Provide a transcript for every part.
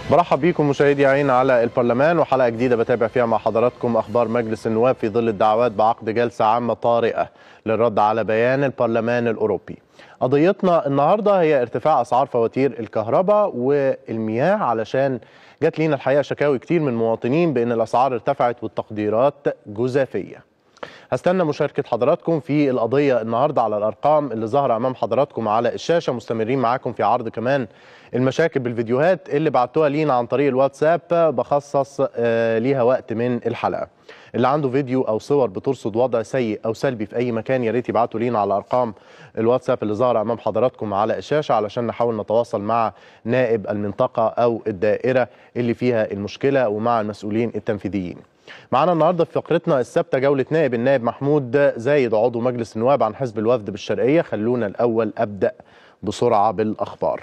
برحب بيكم مشاهدي عين على البرلمان وحلقه جديده بتابع فيها مع حضراتكم اخبار مجلس النواب في ظل الدعوات بعقد جلسه عامه طارئه للرد على بيان البرلمان الاوروبي. قضيتنا النهارده هي ارتفاع اسعار فواتير الكهرباء والمياه علشان جات لينا الحقيقه شكاوي كتير من مواطنين بان الاسعار ارتفعت والتقديرات جزافيه. هستنى مشاركة حضراتكم في القضية النهاردة على الأرقام اللي ظاهرة أمام حضراتكم على الشاشة مستمرين معاكم في عرض كمان المشاكل بالفيديوهات اللي بعتوها لينا عن طريق الواتساب بخصص ليها وقت من الحلقة اللي عنده فيديو أو صور بترصد وضع سيء أو سلبي في أي مكان يا ريت يبعتوا لينا على أرقام الواتساب اللي ظاهرة أمام حضراتكم على الشاشة علشان نحاول نتواصل مع نائب المنطقة أو الدائرة اللي فيها المشكلة ومع المسؤولين التنفيذيين معانا النهارده في فقرتنا الثابته جوله نائب النائب محمود زايد عضو مجلس النواب عن حزب الوفد بالشرقيه خلونا الاول ابدا بسرعه بالاخبار.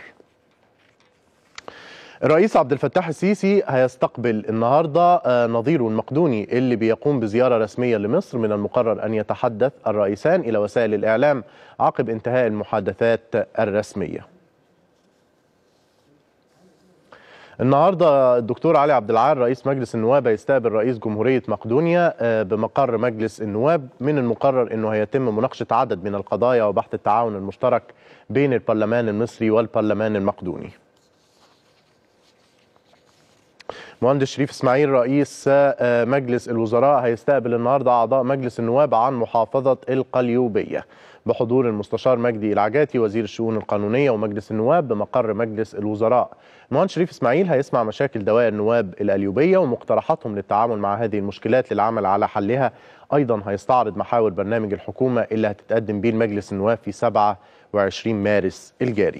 الرئيس عبد الفتاح السيسي هيستقبل النهارده نظيره المقدوني اللي بيقوم بزياره رسميه لمصر من المقرر ان يتحدث الرئيسان الى وسائل الاعلام عقب انتهاء المحادثات الرسميه. النهارده الدكتور علي عبد العال رئيس مجلس النواب هيستقبل رئيس جمهوريه مقدونيا بمقر مجلس النواب من المقرر انه هيتم مناقشه عدد من القضايا وبحث التعاون المشترك بين البرلمان المصري والبرلمان المقدوني. مهندس شريف اسماعيل رئيس مجلس الوزراء هيستقبل النهارده اعضاء مجلس النواب عن محافظه القليوبيه بحضور المستشار مجدي العجاتي وزير الشؤون القانونيه ومجلس النواب بمقر مجلس الوزراء. المهندس شريف اسماعيل هيسمع مشاكل دوائر النواب القليوبيه ومقترحاتهم للتعامل مع هذه المشكلات للعمل على حلها. ايضا هيستعرض محاور برنامج الحكومه اللي هتتقدم بيه لمجلس النواب في 27 مارس الجاري.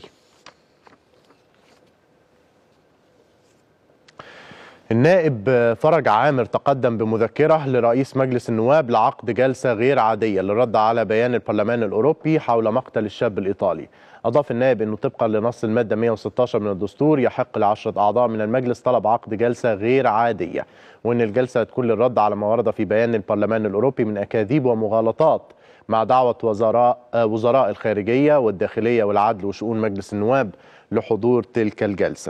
النائب فرج عامر تقدم بمذكرة لرئيس مجلس النواب لعقد جلسة غير عادية للرد على بيان البرلمان الأوروبي حول مقتل الشاب الإيطالي أضاف النائب أنه طبقا لنص المادة 116 من الدستور يحق لعشرة أعضاء من المجلس طلب عقد جلسة غير عادية وأن الجلسة تكون للرد على ما ورد في بيان البرلمان الأوروبي من أكاذيب ومغالطات مع دعوة وزراء وزراء الخارجية والداخلية والعدل وشؤون مجلس النواب لحضور تلك الجلسة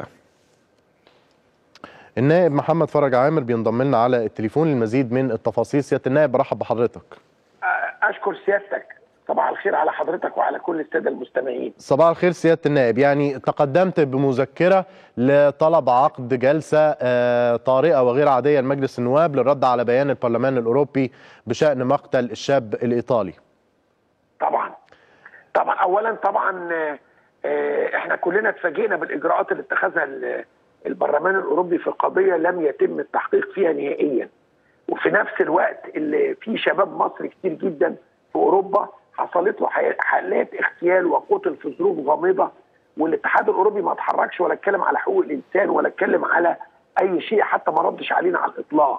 النائب محمد فرج عامر بينضم لنا على التليفون للمزيد من التفاصيل سياده النائب برحب بحضرتك اشكر سيادتك صباح الخير على حضرتك وعلى كل الساده المستمعين صباح الخير سياده النائب يعني تقدمت بمذكره لطلب عقد جلسه طارئه وغير عاديه لمجلس النواب للرد على بيان البرلمان الاوروبي بشان مقتل الشاب الايطالي طبعا طبعا اولا طبعا احنا كلنا اتفاجئنا بالاجراءات اللي اتخذها البرلمان الاوروبي في قضيه لم يتم التحقيق فيها نهائيا وفي نفس الوقت اللي في شباب مصري كتير جدا في اوروبا حصلت له حالات اغتيال وقتل في ظروف غامضه والاتحاد الاوروبي ما اتحركش ولا اتكلم على حقوق الانسان ولا اتكلم على اي شيء حتى ما ردش علينا على الاطلاق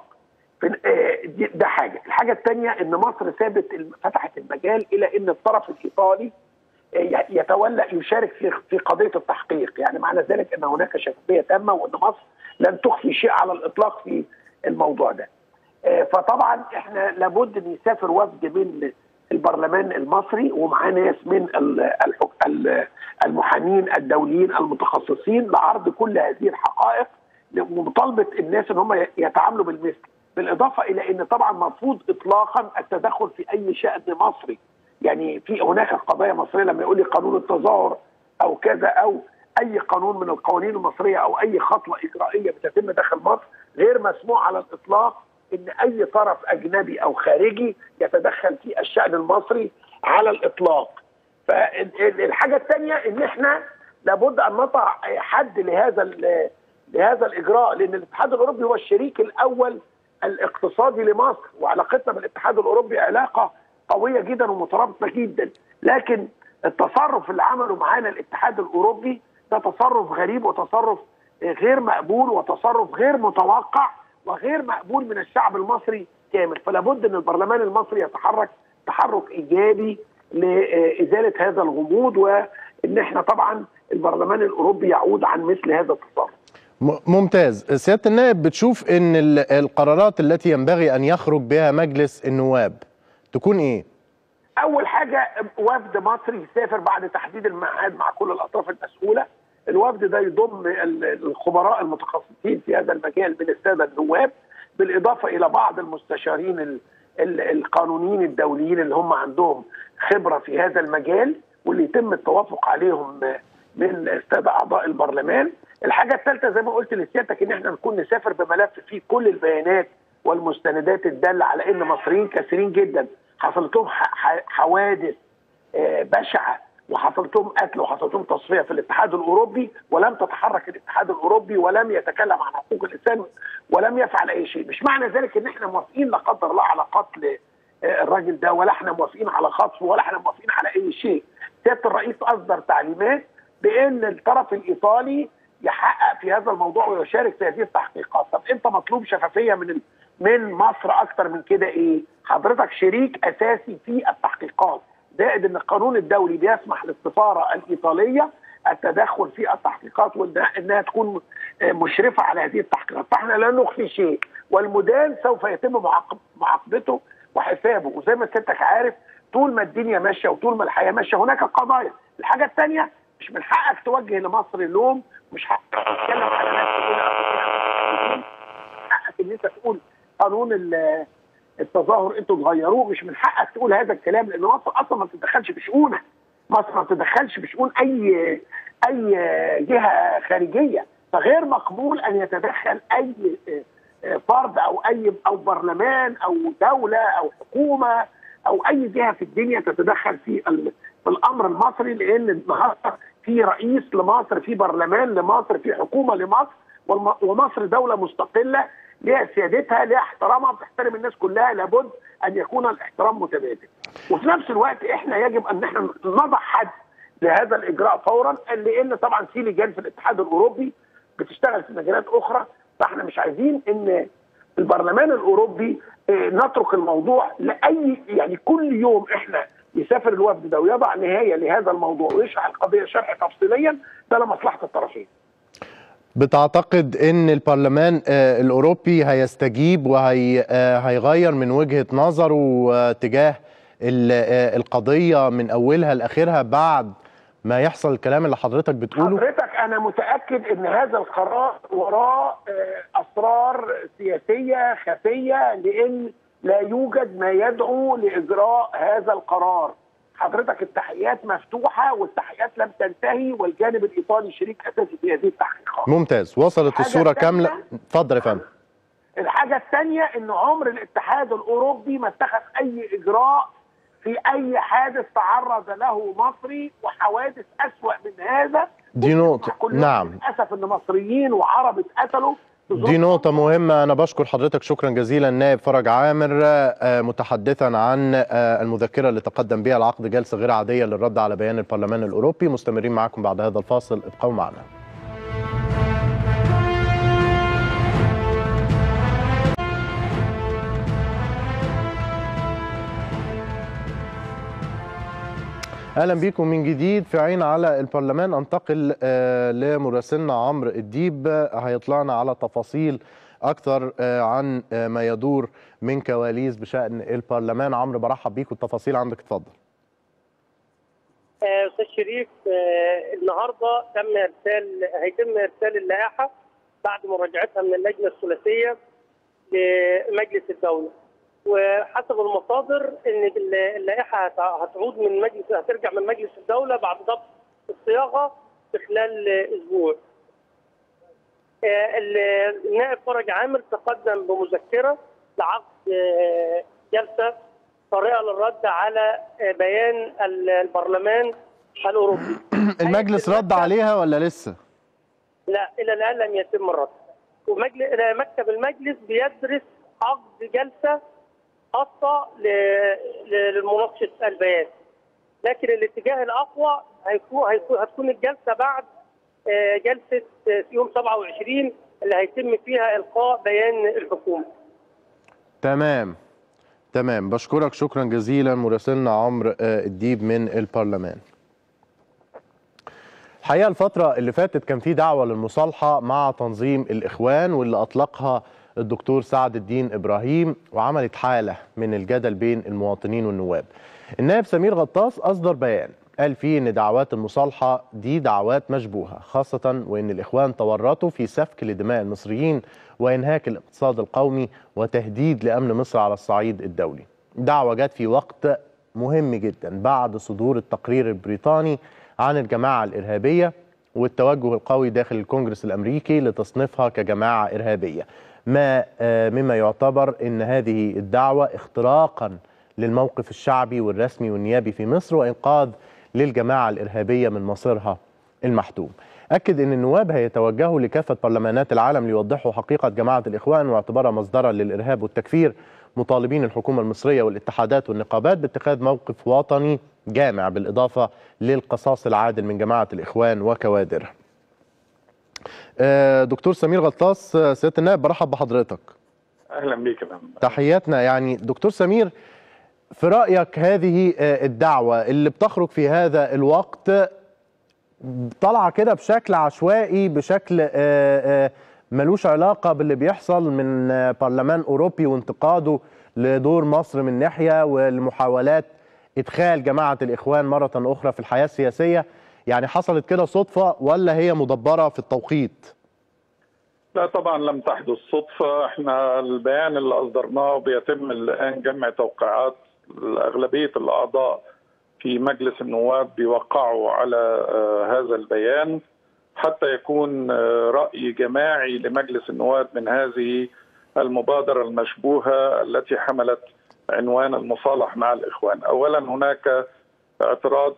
ده حاجه الحاجه الثانيه ان مصر سابت فتحت المجال الى ان الطرف الايطالي يتولى يشارك في في قضيه التحقيق يعني معنى ذلك ان هناك شفافيه تامه وان مصر لن تخفي شيء على الاطلاق في الموضوع ده فطبعا احنا لابد ان يسافر وفد من البرلمان المصري ومعاه ناس من المحامين الدوليين المتخصصين لعرض كل هذه الحقائق ومطالبه الناس ان هم يتعاملوا بالمثل بالاضافه الى ان طبعا مرفوض اطلاقا التدخل في اي شان مصري يعني في هناك قضايا مصريه لما يقول لي قانون التظاهر او كذا او اي قانون من القوانين المصريه او اي خطوه اجرائيه بتتم داخل مصر غير مسموح على الاطلاق ان اي طرف اجنبي او خارجي يتدخل في الشان المصري على الاطلاق. فالحاجه الثانيه ان احنا لابد ان نضع حد لهذا لهذا الاجراء لان الاتحاد الاوروبي هو الشريك الاول الاقتصادي لمصر وعلاقتنا بالاتحاد الاوروبي علاقه قويه جدا ومترابطه جدا لكن التصرف اللي عمله معانا الاتحاد الاوروبي ده تصرف غريب وتصرف غير مقبول وتصرف غير متوقع وغير مقبول من الشعب المصري كامل فلا بد ان البرلمان المصري يتحرك تحرك ايجابي لازاله هذا الغموض وان احنا طبعا البرلمان الاوروبي يعود عن مثل هذا التصرف ممتاز سياده النائب بتشوف ان القرارات التي ينبغي ان يخرج بها مجلس النواب تكون ايه اول حاجه وفد مصري يسافر بعد تحديد الميعاد مع كل الاطراف المسؤوله الوفد ده يضم الخبراء المتخصصين في هذا المجال من الساده النواب بالاضافه الى بعض المستشارين ال ال القانونيين الدوليين اللي هم عندهم خبره في هذا المجال واللي يتم التوافق عليهم من الساده اعضاء البرلمان. الحاجه الثالثه زي ما قلت لسيادتك ان احنا نكون نسافر بملف فيه كل البيانات والمستندات الداله على ان مصريين كثيرين جدا حصلت لهم حوادث بشعه وحصلت لهم قتل وحصلت لهم تصفيه في الاتحاد الاوروبي ولم تتحرك الاتحاد الاوروبي ولم يتكلم عن حقوق الانسان ولم يفعل اي شيء، مش معنى ذلك ان احنا موافقين لا قدر الله على قتل الراجل ده ولا احنا موافقين على خطفه ولا احنا موافقين على اي شيء. سياده الرئيس اصدر تعليمات بان الطرف الايطالي يحقق في هذا الموضوع ويشارك في هذه التحقيقات، طب انت مطلوب شفافيه من من مصر اكتر من كده ايه؟ حضرتك شريك اساسي في التحقيقات. زائد ان القانون الدولي بيسمح للسفاره الايطاليه التدخل في التحقيقات وانها تكون مشرفه على هذه التحقيقات، فاحنا لا نخفي شيء والمدان سوف يتم معاقب معاقبته وحسابه وزي ما سيادتك عارف طول ما الدنيا ماشيه وطول ما الحياه ماشيه هناك قضايا، الحاجه الثانيه مش من حقك توجه لمصر اللوم مش حقك تتكلم على ناس حقك ان انت تقول قانون التظاهر انتوا تغيروه مش من حقك تقول هذا الكلام لان مصر اصلا ما بتتدخلش في شؤونك مصر ما بتتدخلش في شؤون اي اي جهه خارجيه فغير مقبول ان يتدخل اي فرد او اي او برلمان او دوله او حكومه او اي جهه في الدنيا تتدخل في في الامر المصري لان النهارده في رئيس لمصر في برلمان لمصر في حكومه لمصر ومصر دوله مستقله ليها سيادتها ليها احترامها بتحترم الناس كلها لابد ان يكون الاحترام متبادل وفي نفس الوقت احنا يجب ان احنا نضع حد لهذا الاجراء فورا لان طبعا في لجان في الاتحاد الاوروبي بتشتغل في مجالات اخرى فاحنا مش عايزين ان البرلمان الاوروبي نترك الموضوع لاي يعني كل يوم احنا يسافر الوفد ده ويضع نهايه لهذا الموضوع ويشرح القضيه شرح تفصيليا ده لمصلحه الطرفين. بتعتقد ان البرلمان الاوروبي هيستجيب وهيغير من وجهه نظره تجاه القضيه من اولها لاخرها بعد ما يحصل الكلام اللي حضرتك بتقوله حضرتك انا متاكد ان هذا القرار وراه اسرار سياسيه خفيه لان لا يوجد ما يدعو لاجراء هذا القرار حضرتك التحقيقات مفتوحه والتحقيقات لم تنتهي والجانب الايطالي شريك اساسي في هذه التحقيقات. ممتاز وصلت الصوره كامله اتفضل يا فندم. الحاجه الثانيه ان عمر الاتحاد الاوروبي ما اتخذ اي اجراء في اي حادث تعرض له مصري وحوادث اسوا من هذا دي نقطه نعم للاسف ان مصريين وعرب اتقتلوا دي نقطة مهمة أنا بشكر حضرتك شكرا جزيلا نائب فرج عامر متحدثا عن المذكرة اللي تقدم بها العقد جلسة غير عادية للرد على بيان البرلمان الأوروبي مستمرين معكم بعد هذا الفاصل ابقوا معنا اهلا بكم من جديد في عين على البرلمان انتقل لمراسلنا عمرو الديب هيطلعنا على تفاصيل اكثر عن ما يدور من كواليس بشان البرلمان عمرو برحب بيك والتفاصيل عندك اتفضل استاذ شريف النهارده تم ارسال هيتم ارسال اللائحه بعد مراجعتها من اللجنه الثلاثيه لمجلس الدوله وحسب المصادر ان اللائحه هتعود من مجلس هترجع من مجلس الدوله بعد ضبط الصياغه في خلال اسبوع. النائب فرج عامر تقدم بمذكره لعقد جلسه طريقه للرد على بيان البرلمان الاوروبي. المجلس رد عليها ولا لسه؟ لا الى الان لم يتم الرد. ومكتب المجلس بيدرس عقد جلسه خاصه لمناقشه البيان لكن الاتجاه الاقوى هيكون, هيكون هتكون الجلسه بعد جلسه يوم 27 اللي هيتم فيها القاء بيان الحكومه تمام تمام بشكرك شكرا جزيلا مراسلنا عمرو الديب من البرلمان الحقيقه الفتره اللي فاتت كان في دعوه للمصالحه مع تنظيم الاخوان واللي اطلقها الدكتور سعد الدين ابراهيم وعملت حاله من الجدل بين المواطنين والنواب. النائب سمير غطاس اصدر بيان قال فيه ان دعوات المصالحه دي دعوات مشبوهه خاصه وان الاخوان تورطوا في سفك لدماء المصريين وانهاك الاقتصاد القومي وتهديد لامن مصر على الصعيد الدولي. دعوه جت في وقت مهم جدا بعد صدور التقرير البريطاني عن الجماعه الارهابيه والتوجه القوي داخل الكونجرس الامريكي لتصنيفها كجماعه ارهابيه. ما مما يعتبر ان هذه الدعوه اختراقا للموقف الشعبي والرسمي والنيابي في مصر وانقاذ للجماعه الارهابيه من مصيرها المحتوم. اكد ان النواب هيتوجهوا لكافه برلمانات العالم ليوضحوا حقيقه جماعه الاخوان واعتبارها مصدرا للارهاب والتكفير مطالبين الحكومه المصريه والاتحادات والنقابات باتخاذ موقف وطني جامع بالاضافه للقصاص العادل من جماعه الاخوان وكوادرها. دكتور سمير غطاس سياده النائب برحب بحضرتك. اهلا بيك يا فندم. تحياتنا يعني دكتور سمير في رايك هذه الدعوه اللي بتخرج في هذا الوقت طالعه كده بشكل عشوائي بشكل ملوش علاقه باللي بيحصل من برلمان اوروبي وانتقاده لدور مصر من ناحيه والمحاولات ادخال جماعه الاخوان مره اخرى في الحياه السياسيه يعني حصلت كده صدفه ولا هي مدبره في التوقيت؟ لا طبعا لم تحدث صدفه احنا البيان اللي اصدرناه بيتم الان جمع توقيعات اغلبيه الاعضاء في مجلس النواب بيوقعوا على هذا البيان حتى يكون راي جماعي لمجلس النواب من هذه المبادره المشبوهه التي حملت عنوان المصالح مع الاخوان. اولا هناك اعتراض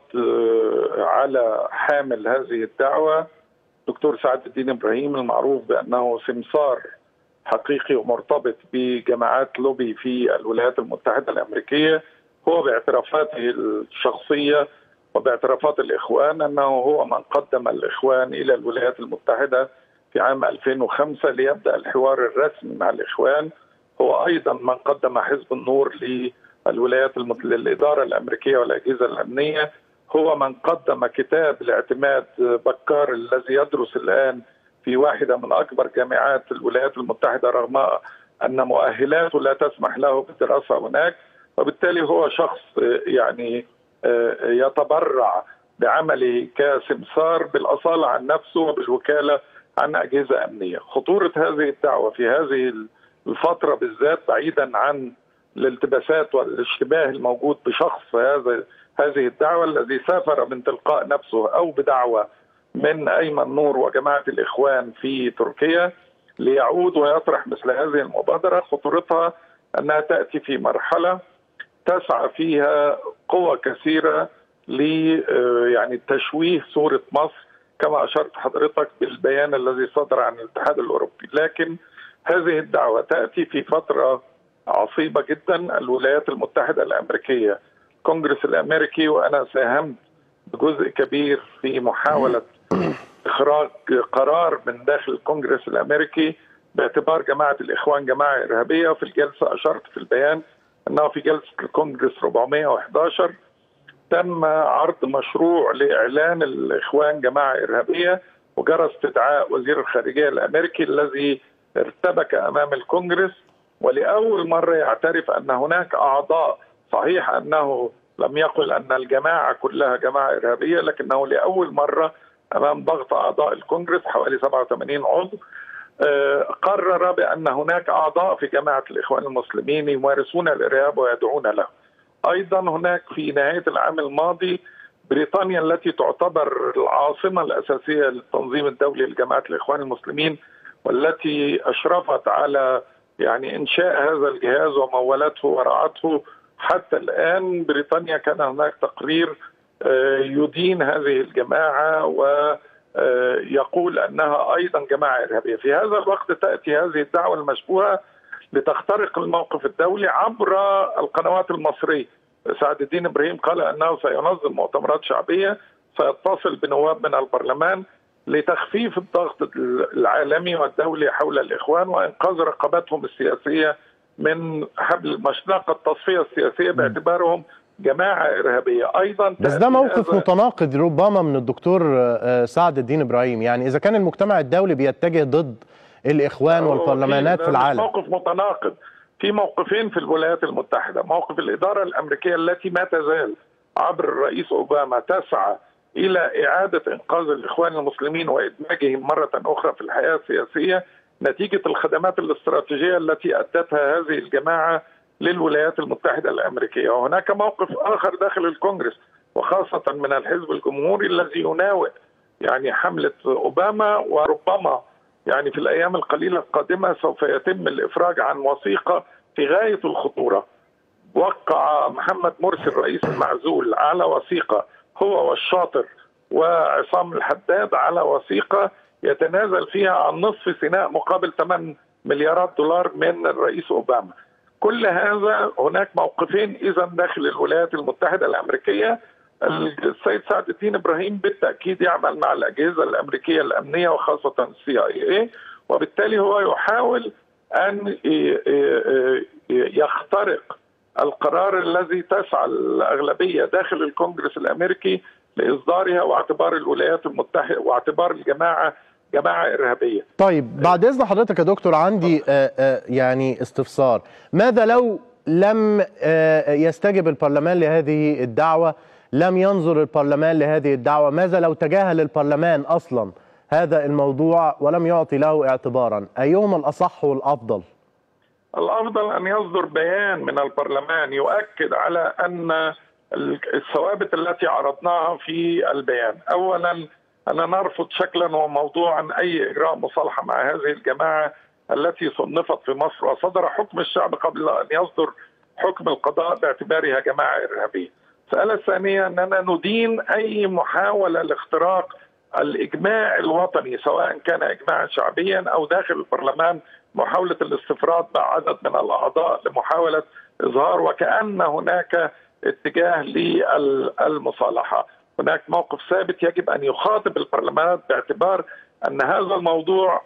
على حامل هذه الدعوه دكتور سعد الدين ابراهيم المعروف بانه سمسار حقيقي ومرتبط بجماعات لوبي في الولايات المتحده الامريكيه هو باعترافاته الشخصيه وباعترافات الاخوان انه هو من قدم الاخوان الى الولايات المتحده في عام 2005 ليبدا الحوار الرسمي مع الاخوان هو ايضا من قدم حزب النور للولايات المت... للاداره الامريكيه والاجهزه الامنيه هو من قدم كتاب لاعتماد بكار الذي يدرس الان في واحده من اكبر جامعات الولايات المتحده رغم ان مؤهلاته لا تسمح له بالدراسه هناك وبالتالي هو شخص يعني يتبرع بعمله كسمسار بالاصاله عن نفسه وبالوكاله عن اجهزه امنيه، خطوره هذه الدعوه في هذه الفتره بالذات بعيدا عن الالتباسات والاشتباه الموجود بشخص هذا هذه الدعوه الذي سافر من تلقاء نفسه او بدعوه من ايمن نور وجماعه الاخوان في تركيا ليعود ويطرح مثل هذه المبادره خطورتها انها تاتي في مرحله تسعى فيها قوى كثيره ل يعني تشويه صوره مصر كما اشرت حضرتك بالبيان الذي صدر عن الاتحاد الاوروبي، لكن هذه الدعوه تاتي في فتره عصيبه جدا الولايات المتحده الامريكيه الكونجرس الامريكي وانا ساهمت بجزء كبير في محاوله اخراج قرار من داخل الكونجرس الامريكي باعتبار جماعه الاخوان جماعه ارهابيه وفي الجلسه اشرت في البيان انه في جلسه الكونجرس 411 تم عرض مشروع لاعلان الاخوان جماعه ارهابيه وجرى استدعاء وزير الخارجيه الامريكي الذي ارتبك امام الكونجرس ولاول مره يعترف ان هناك اعضاء صحيح انه لم يقل ان الجماعه كلها جماعه ارهابيه لكنه لاول مره امام ضغط اعضاء الكونجرس حوالي 87 عضو قرر بان هناك اعضاء في جماعه الاخوان المسلمين يمارسون الارهاب ويدعون له. ايضا هناك في نهايه العام الماضي بريطانيا التي تعتبر العاصمه الاساسيه للتنظيم الدولي لجماعه الاخوان المسلمين والتي اشرفت على يعني انشاء هذا الجهاز ومولته ورعته حتى الان بريطانيا كان هناك تقرير يدين هذه الجماعه ويقول انها ايضا جماعه ارهابيه، في هذا الوقت تاتي هذه الدعوه المشبوهه لتخترق الموقف الدولي عبر القنوات المصريه. سعد الدين ابراهيم قال انه سينظم مؤتمرات شعبيه سيتصل بنواب من البرلمان لتخفيف الضغط العالمي والدولي حول الاخوان وانقاذ رقبتهم السياسيه من حبل مشنقه التصفيه السياسيه باعتبارهم جماعه ارهابيه ايضا بس ده موقف متناقض ربما من الدكتور سعد الدين ابراهيم يعني اذا كان المجتمع الدولي بيتجه ضد الاخوان والبرلمانات في العالم موقف متناقض في موقفين في الولايات المتحده موقف الاداره الامريكيه التي ما تزال عبر الرئيس اوباما تسعى الى اعاده انقاذ الاخوان المسلمين وادماجهم مره اخرى في الحياه السياسيه نتيجه الخدمات الاستراتيجيه التي ادتها هذه الجماعه للولايات المتحده الامريكيه وهناك موقف اخر داخل الكونغرس وخاصه من الحزب الجمهوري الذي يناوئ يعني حمله اوباما وربما يعني في الايام القليله القادمه سوف يتم الافراج عن وثيقه في غايه الخطوره وقع محمد مرسي الرئيس المعزول على وثيقه هو والشاطر وعصام الحداد على وثيقه يتنازل فيها عن نصف سيناء مقابل 8 مليارات دولار من الرئيس اوباما. كل هذا هناك موقفين اذا داخل الولايات المتحده الامريكيه السيد سعد الدين ابراهيم بالتاكيد يعمل مع الاجهزه الامريكيه الامنيه وخاصه السي اي اي وبالتالي هو يحاول ان يخترق القرار الذي تسعى الاغلبيه داخل الكونغرس الامريكي لاصدارها واعتبار الولايات المتحده واعتبار الجماعه جماعه ارهابيه. طيب بعد اذن حضرتك يا دكتور عندي آآ آآ يعني استفسار، ماذا لو لم يستجب البرلمان لهذه الدعوه؟ لم ينظر البرلمان لهذه الدعوه، ماذا لو تجاهل البرلمان اصلا هذا الموضوع ولم يعطي له اعتبارا؟ ايهما الاصح والافضل؟ الافضل ان يصدر بيان من البرلمان يؤكد على ان الثوابت التي عرضناها في البيان، اولا أن نرفض شكلا وموضوعا أي إجراء مصالحة مع هذه الجماعة التي صنفت في مصر وصدر حكم الشعب قبل أن يصدر حكم القضاء باعتبارها جماعة إرهابية السؤال الثانية أننا ندين أي محاولة لاختراق الإجماع الوطني سواء كان إجماعا شعبيا أو داخل البرلمان محاولة الاستفراد مع عدد من الأعضاء لمحاولة إظهار وكأن هناك اتجاه للمصالحة هناك موقف ثابت يجب ان يخاطب البرلمانات باعتبار ان هذا الموضوع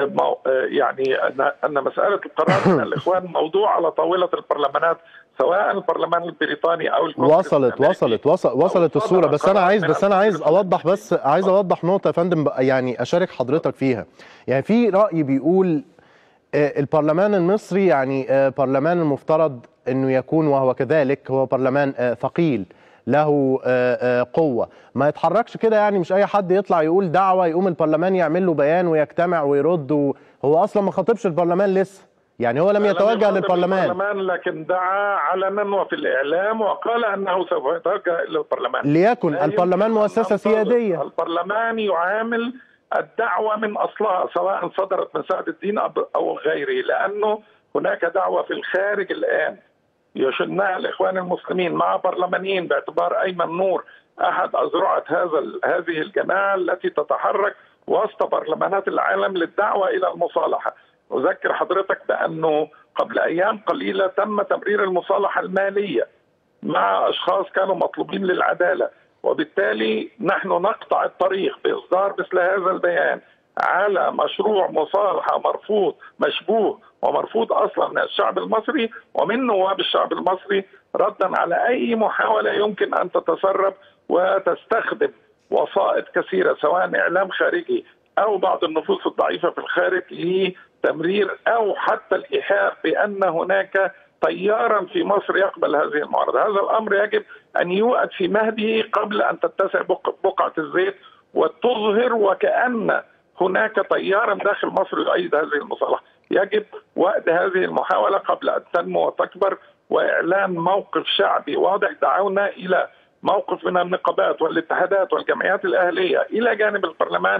يعني ان ان مساله القرار من الاخوان موضوع على طاوله البرلمانات سواء البرلمان البريطاني او وصلت وصلت وصل وصلت الصوره بس انا عايز بس انا عايز اوضح بس عايز اوضح نقطه يا فندم يعني اشارك حضرتك فيها يعني في راي بيقول البرلمان المصري يعني برلمان المفترض انه يكون وهو كذلك هو برلمان ثقيل له قوه ما يتحركش كده يعني مش اي حد يطلع يقول دعوه يقوم البرلمان يعمل له بيان ويجتمع ويرد هو اصلا ما خاطبش البرلمان لسه يعني هو لم يتوجه للبرلمان البرلمان لكن دعا علنا وفي الاعلام وقال انه سوف يتوجه الى البرلمان ليكن البرلمان مؤسسه سياديه البرلمان يعامل الدعوه من اصلها سواء صدرت من سعد الدين او غيره لانه هناك دعوه في الخارج الان يشنها الاخوان المسلمين مع برلمانيين باعتبار ايمن نور احد اذرعه هذا هذه الجماعه التي تتحرك وسط برلمانات العالم للدعوه الى المصالحه. اذكر حضرتك بانه قبل ايام قليله تم تمرير المصالحه الماليه مع اشخاص كانوا مطلوبين للعداله وبالتالي نحن نقطع الطريق باصدار مثل هذا البيان على مشروع مصالحه مرفوض مشبوه ومرفوض اصلا من الشعب المصري ومن نواب الشعب المصري ردا على اي محاوله يمكن ان تتسرب وتستخدم وسائط كثيره سواء اعلام خارجي او بعض النفوس الضعيفه في الخارج لتمرير او حتى الايحاء بان هناك تيارا في مصر يقبل هذه المعارضه، هذا الامر يجب ان يوأد في مهده قبل ان تتسع بقعه الزيت وتظهر وكأن هناك تيارا داخل مصر يؤيد هذه المصالحه، يجب وقت هذه المحاوله قبل ان تنمو وتكبر واعلان موقف شعبي واضح دعونا الى موقف من النقابات والاتحادات والجمعيات الاهليه الى جانب البرلمان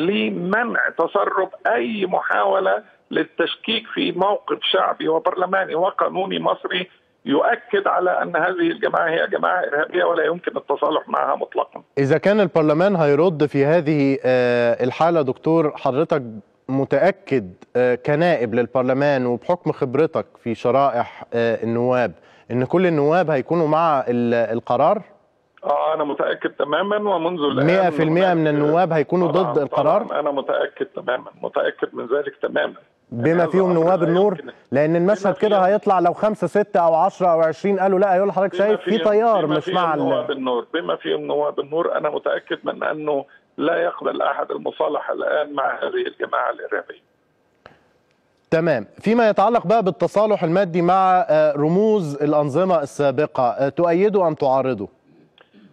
لمنع تسرب اي محاوله للتشكيك في موقف شعبي وبرلماني وقانوني مصري يؤكد على ان هذه الجماعه هي جماعه ارهابيه ولا يمكن التصالح معها مطلقا. اذا كان البرلمان هيرد في هذه الحاله دكتور حضرتك متاكد كنائب للبرلمان وبحكم خبرتك في شرائح النواب ان كل النواب هيكونوا مع القرار؟ اه انا متاكد تماما ومنذ الان 100% من النواب هيكونوا ضد القرار؟ انا متاكد تماما متاكد من ذلك تماما بما فيهم نواب النور لان المشهد كده هيطلع لو خمسة ستة او عشرة او عشرين قالوا لا هيقول لحضرتك شايف في تيار مش مع نواب النور بما فيهم نواب النور انا متاكد من انه لا يقبل احد المصالحه الان مع هذه الجماعه الارهابيه تمام فيما يتعلق بقى بالتصالح المادي مع رموز الانظمه السابقه تؤيده ام تعارضه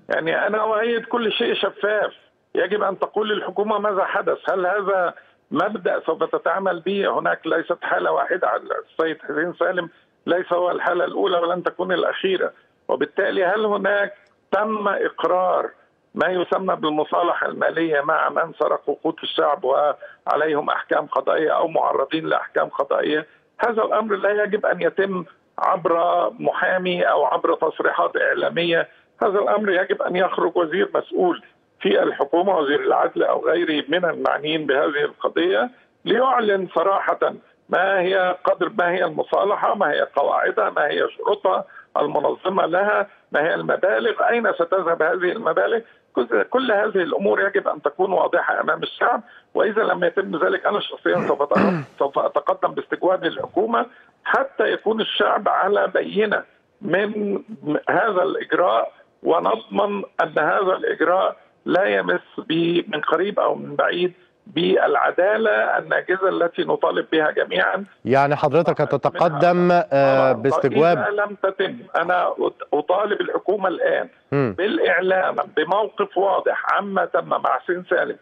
يعني انا اؤيد كل شيء شفاف يجب ان تقول للحكومه ماذا حدث هل هذا مبدا سوف تتعامل به هناك ليست حاله واحده على السيد حسين سالم ليس هو الحاله الاولى ولن تكون الاخيره وبالتالي هل هناك تم اقرار ما يسمى بالمصالحه الماليه مع من سرقوا قوت الشعب وعليهم احكام قضائيه او معرضين لاحكام قضائيه هذا الامر لا يجب ان يتم عبر محامي او عبر تصريحات اعلاميه هذا الامر يجب ان يخرج وزير مسؤول في الحكومه وزير العدل او غيره من المعنيين بهذه القضيه ليعلن صراحه ما هي قدر ما هي المصالحه ما هي قواعدها ما هي شروطها المنظمه لها ما هي المبالغ اين ستذهب هذه المبالغ كل هذه الامور يجب ان تكون واضحه امام الشعب واذا لم يتم ذلك انا شخصيا سوف سوف اتقدم باستجواب للحكومه حتى يكون الشعب على بينه من هذا الاجراء ونضمن ان هذا الاجراء لا يمس من قريب او من بعيد بالعداله الناجزه التي نطالب بها جميعا يعني حضرتك هتتقدم باستجواب إذا لم تتم انا اطالب الحكومه الان م. بالاعلام بموقف واضح عما تم مع حسين سالم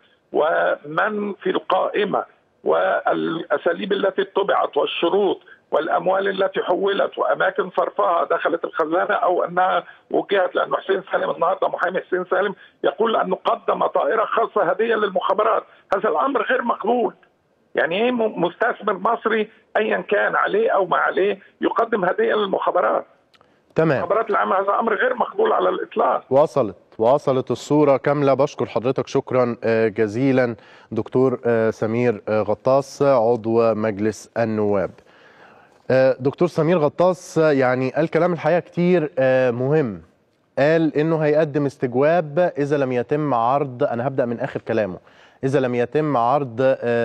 ومن في القائمه والاساليب التي اتبعت والشروط والاموال التي حولت واماكن صرفها دخلت الخزانه او انها وجهت لانه حسين سالم النهارده محامي حسين سالم يقول انه قدم طائره خاصه هديه للمخابرات، هذا الامر غير مقبول. يعني ايه مستثمر مصري ايا كان عليه او ما عليه يقدم هديه للمخابرات. تمام المخابرات العامه هذا امر غير مقبول على الاطلاق. وصلت وصلت الصورة كاملة بشكر حضرتك شكرا جزيلا دكتور سمير غطاس عضو مجلس النواب دكتور سمير غطاس يعني قال كلام الحقيقه كتير مهم قال انه هيقدم استجواب اذا لم يتم عرض انا هبدا من اخر كلامه اذا لم يتم عرض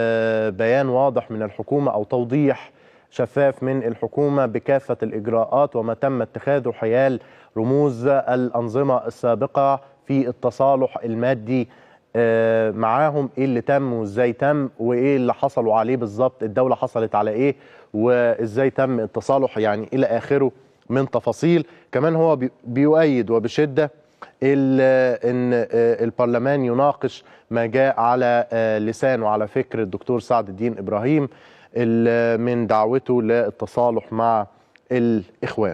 بيان واضح من الحكومه او توضيح شفاف من الحكومه بكافه الاجراءات وما تم اتخاذه حيال رموز الانظمه السابقه في التصالح المادي معاهم ايه اللي تم وازاي تم وايه اللي حصلوا عليه بالظبط الدوله حصلت على ايه وازاي تم التصالح يعني الى اخره من تفاصيل كمان هو بيؤيد وبشده ان البرلمان يناقش ما جاء على لسان وعلى فكر الدكتور سعد الدين ابراهيم من دعوته للتصالح مع الاخوان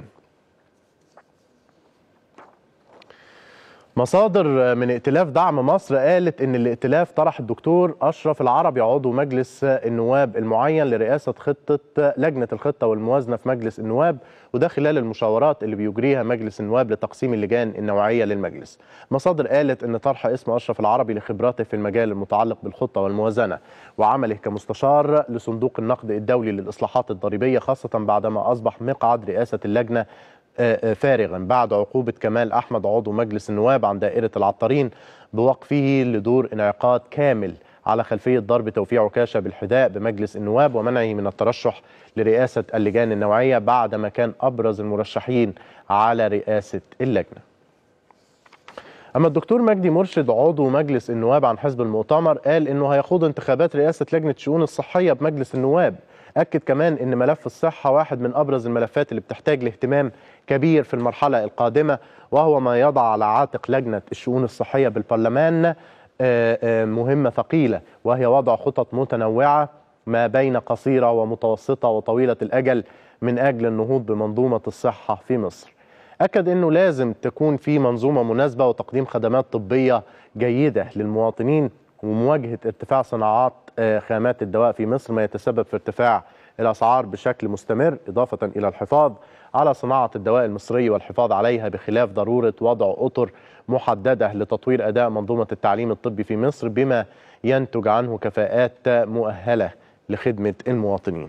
مصادر من ائتلاف دعم مصر قالت ان الائتلاف طرح الدكتور اشرف العربي عضو مجلس النواب المعين لرئاسه خطه لجنه الخطه والموازنه في مجلس النواب وده خلال المشاورات اللي بيجريها مجلس النواب لتقسيم اللجان النوعيه للمجلس. مصادر قالت ان طرح اسم اشرف العربي لخبراته في المجال المتعلق بالخطه والموازنه وعمله كمستشار لصندوق النقد الدولي للاصلاحات الضريبيه خاصه بعدما اصبح مقعد رئاسه اللجنه فارغا بعد عقوبة كمال أحمد عضو مجلس النواب عن دائرة العطارين بوقفه لدور انعقاد كامل على خلفية ضرب توفيق عكاشة بالحذاء بمجلس النواب ومنعه من الترشح لرئاسة اللجان النوعية بعدما كان أبرز المرشحين على رئاسة اللجنة أما الدكتور مجدي مرشد عضو مجلس النواب عن حزب المؤتمر قال إنه هيخوض انتخابات رئاسة لجنة الشؤون الصحية بمجلس النواب أكد كمان أن ملف الصحة واحد من أبرز الملفات اللي بتحتاج لاهتمام كبير في المرحلة القادمة وهو ما يضع على عاتق لجنة الشؤون الصحية بالبرلمان مهمة ثقيلة وهي وضع خطط متنوعة ما بين قصيرة ومتوسطة وطويلة الأجل من أجل النهوض بمنظومة الصحة في مصر أكد أنه لازم تكون في منظومة مناسبة وتقديم خدمات طبية جيدة للمواطنين ومواجهة ارتفاع صناعات خامات الدواء في مصر ما يتسبب في ارتفاع الأسعار بشكل مستمر إضافة إلى الحفاظ على صناعة الدواء المصري والحفاظ عليها بخلاف ضرورة وضع أطر محددة لتطوير أداء منظومة التعليم الطبي في مصر بما ينتج عنه كفاءات مؤهلة لخدمة المواطنين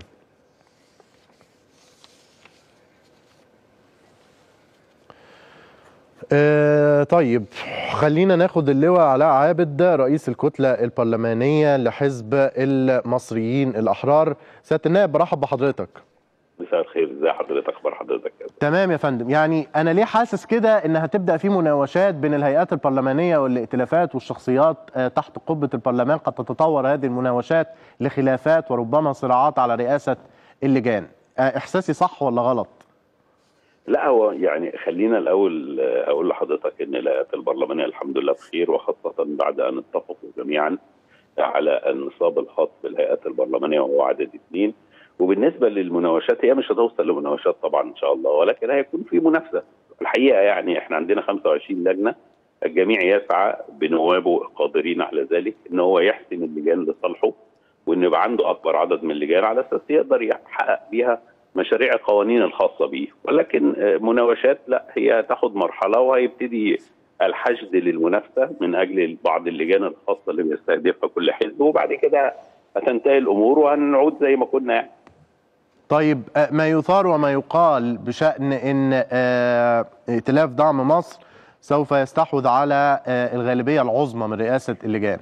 آه طيب خلينا ناخد اللواء علاء عابد رئيس الكتلة البرلمانية لحزب المصريين الأحرار سيادة النائب برحب بحضرتك مساء الخير ازي حضرتك اخبار حضرتك تمام يا فندم يعني انا ليه حاسس كده ان هتبدا في مناوشات بين الهيئات البرلمانيه والائتلافات والشخصيات تحت قبه البرلمان قد تتطور هذه المناوشات لخلافات وربما صراعات على رئاسه اللجان احساسي صح ولا غلط لا هو يعني خلينا الاول آه، اقول لحضرتك ان الهيئات البرلمانيه الحمد لله بخير وخاصه بعد ان اتفقوا جميعا على النصاب الخاص بالهيئات البرلمانيه وهو عدد اثنين وبالنسبه للمناوشات هي مش هتوصل لمناوشات طبعا ان شاء الله ولكن هيكون في منافسه الحقيقه يعني احنا عندنا 25 لجنه الجميع يسعى بنوابه القادرين على ذلك ان هو يحسن اللجان لصالحه وان يبقى عنده اكبر عدد من اللجان على اساس يقدر يحقق بيها مشاريع القوانين الخاصه به ولكن آه، مناوشات لا هي تاخد مرحله وهيبتدي الحشد للمنافسه من اجل بعض اللجان الخاصه اللي بيستهدفها كل حزب وبعد كده هتنتهي الامور وهنعود زي ما كنا يعني طيب آه، ما يثار وما يقال بشأن أن آه، ائتلاف دعم مصر سوف يستحوذ على آه، الغالبية العظمى من رئاسة اللجان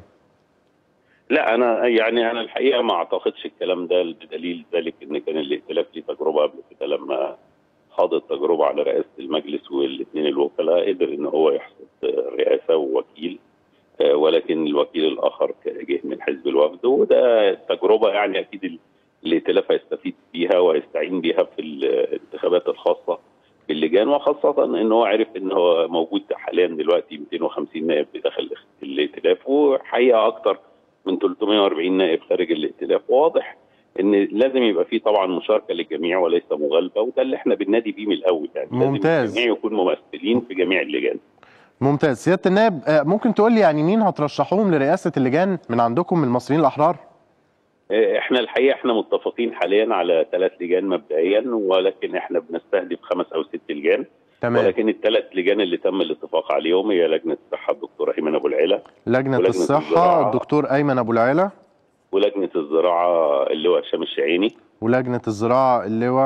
لا انا يعني انا الحقيقه ما اعتقدش الكلام ده بدليل ذلك ان كان الائتلاف ليه تجربه قبل كده لما خاض التجربه على رئاسه المجلس والاثنين الوكلاء قدر ان هو يحصد رئاسه ووكيل آه، ولكن الوكيل الاخر جه من حزب الوفد وده تجربه يعني اكيد ال- الائتلاف هيستفيد بيها وهيستعين بيها في الانتخابات الخاصه باللجان وخاصه ان هو عرف ان هو موجود حاليا دلوقتي 250 نائب بداخل الائتلاف وحقيقه اكتر من 340 نائب خارج الائتلاف واضح ان لازم يبقى فيه طبعا مشاركه للجميع وليس مغالبه وده اللي احنا بننادي بيه من الاول يعني ممتاز. لازم الجميع يكون ممثلين في جميع اللجان ممتاز سيادة النائب آه، ممكن تقول لي يعني مين هترشحوهم لرئاسة اللجان من عندكم من المصريين الأحرار؟ آه، احنا الحقيقه احنا متفقين حاليا على ثلاث لجان مبدئيا ولكن احنا بنستهدف خمس او ست لجان تمام ولكن الثلاث لجان اللي تم الاتفاق عليهم هي لجنه الصحه الدكتور ايمن ابو العلا لجنة ولجنة الصحة الزراعة. الدكتور أيمن أبو العلا ولجنه الزراعه اللواء هشام الشعيني ولجنة الزراعة اللواء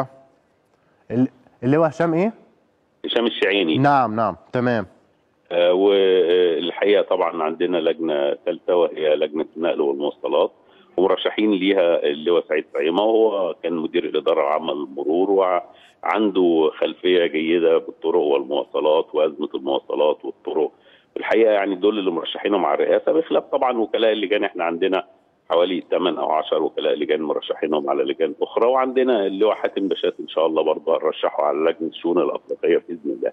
ال- اللواء هشام إيه؟ هشام الشعيني نعم نعم تمام آه، والحقيقه طبعا عندنا لجنه ثالثه وهي لجنه النقل والمواصلات ومرشحين ليها اللواء سعيد فعيمه وهو كان مدير الاداره العامه للمرور وعنده خلفيه جيده بالطرق والمواصلات وازمه المواصلات والطرق الحقيقه يعني دول اللي مرشحينهم على الرئاسه بخلاف طبعا وكلاء اللجان احنا عندنا حوالي 8 او 10 وكلاء لجان مرشحينهم على لجان اخرى وعندنا اللواء حاتم بشات ان شاء الله برضه هنرشحه على لجنه الشؤون الافريقيه باذن الله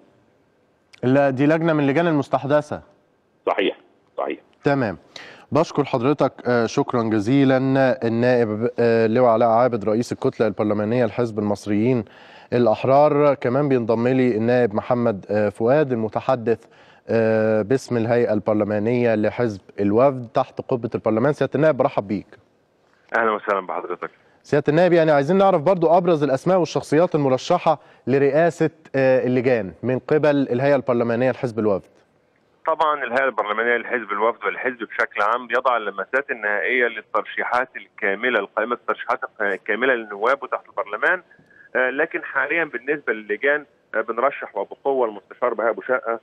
لا دي لجنة من اللجان المستحدثة صحيح صحيح تمام بشكر حضرتك آه، شكرا جزيلا النائب آه، لواء علاء عابد رئيس الكتلة البرلمانية لحزب المصريين الأحرار كمان بينضم لي النائب محمد آه، فؤاد المتحدث آه، باسم الهيئة البرلمانية لحزب الوفد تحت قبة البرلمان سيادة النائب برحب بيك اهلا وسهلا بحضرتك سيادة النائب يعني عايزين نعرف برضو أبرز الأسماء والشخصيات المرشحة لرئاسة آه، اللجان من قبل الهيئة البرلمانية لحزب الوفد طبعا الهيئه البرلمانيه لحزب الوفد والحزب بشكل عام بيضع اللمسات النهائيه للترشيحات الكامله لقائمه الترشيحات الكامله للنواب وتحت البرلمان آه، لكن حاليا بالنسبه للجان آه، بنرشح وبقوه المستشار بهاء ابو شقه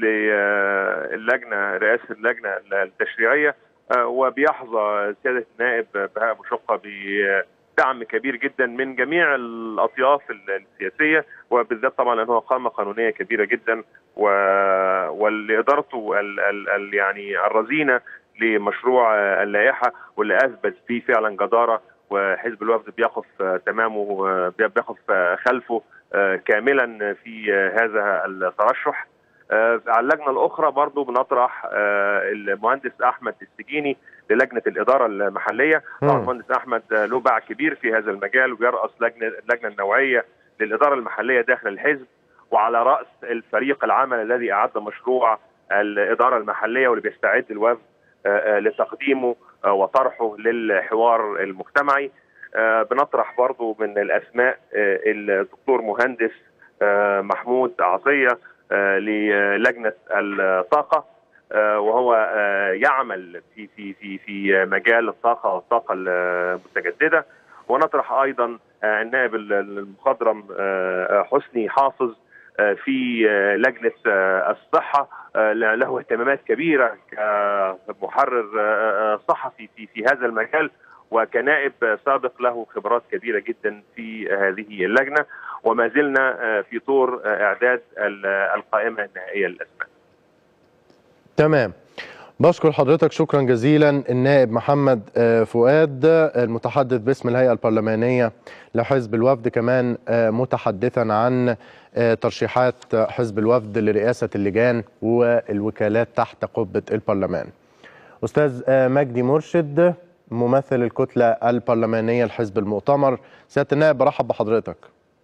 للجنه رئاسه اللجنه التشريعيه آه، وبيحظى سياده النائب بهاء ابو شقه بدعم كبير جدا من جميع الاطياف السياسيه وبالذات طبعا لان هو قامه قانونيه كبيره جدا و... واللي ادارته ال... ال... ال... يعني الرزينه لمشروع آه، اللائحه واللي اثبت فيه فعلا جداره وحزب الوفد بيقف آه، تمامه آه، بيقف آه، خلفه آه، كاملا في آه، هذا الترشح آه، على اللجنه الاخرى برضو بنطرح آه، المهندس احمد السجيني للجنه الاداره المحليه طبعا مم. المهندس احمد آه، له باع كبير في هذا المجال وبيرأس لجنه اللجنه النوعيه للاداره المحليه داخل الحزب وعلى راس الفريق العمل الذي اعد مشروع الاداره المحليه واللي بيستعد الوفد آه، آه، لتقديمه آه، وطرحه للحوار المجتمعي آه، بنطرح برضو من الاسماء آه، الدكتور مهندس آه، محمود عطيه آه، للجنه الطاقه آه، وهو آه، يعمل في في في في مجال الطاقه والطاقه المتجدده ونطرح ايضا آه، النائب المخضرم آه، حسني حافظ آه، في آه، لجنه آه، الصحه آه، له اهتمامات كبيره كمحرر آه، آه، صحفي في في هذا المجال وكنائب آه، سابق له خبرات كبيره جدا في هذه اللجنه وما زلنا آه، في طور آه، اعداد ال- القائمه النهائيه للاسماء. تمام بشكر حضرتك شكرا جزيلا النائب محمد آه، فؤاد آه، المتحدث باسم الهيئة البرلمانية لحزب الوفد كمان آه، متحدثا عن آه، ترشيحات حزب الوفد لرئاسة اللجان والوكالات تحت قبة البرلمان أستاذ آه، مجدي مرشد ممثل الكتلة البرلمانية لحزب المؤتمر سيادة النائب برحب بحضرتك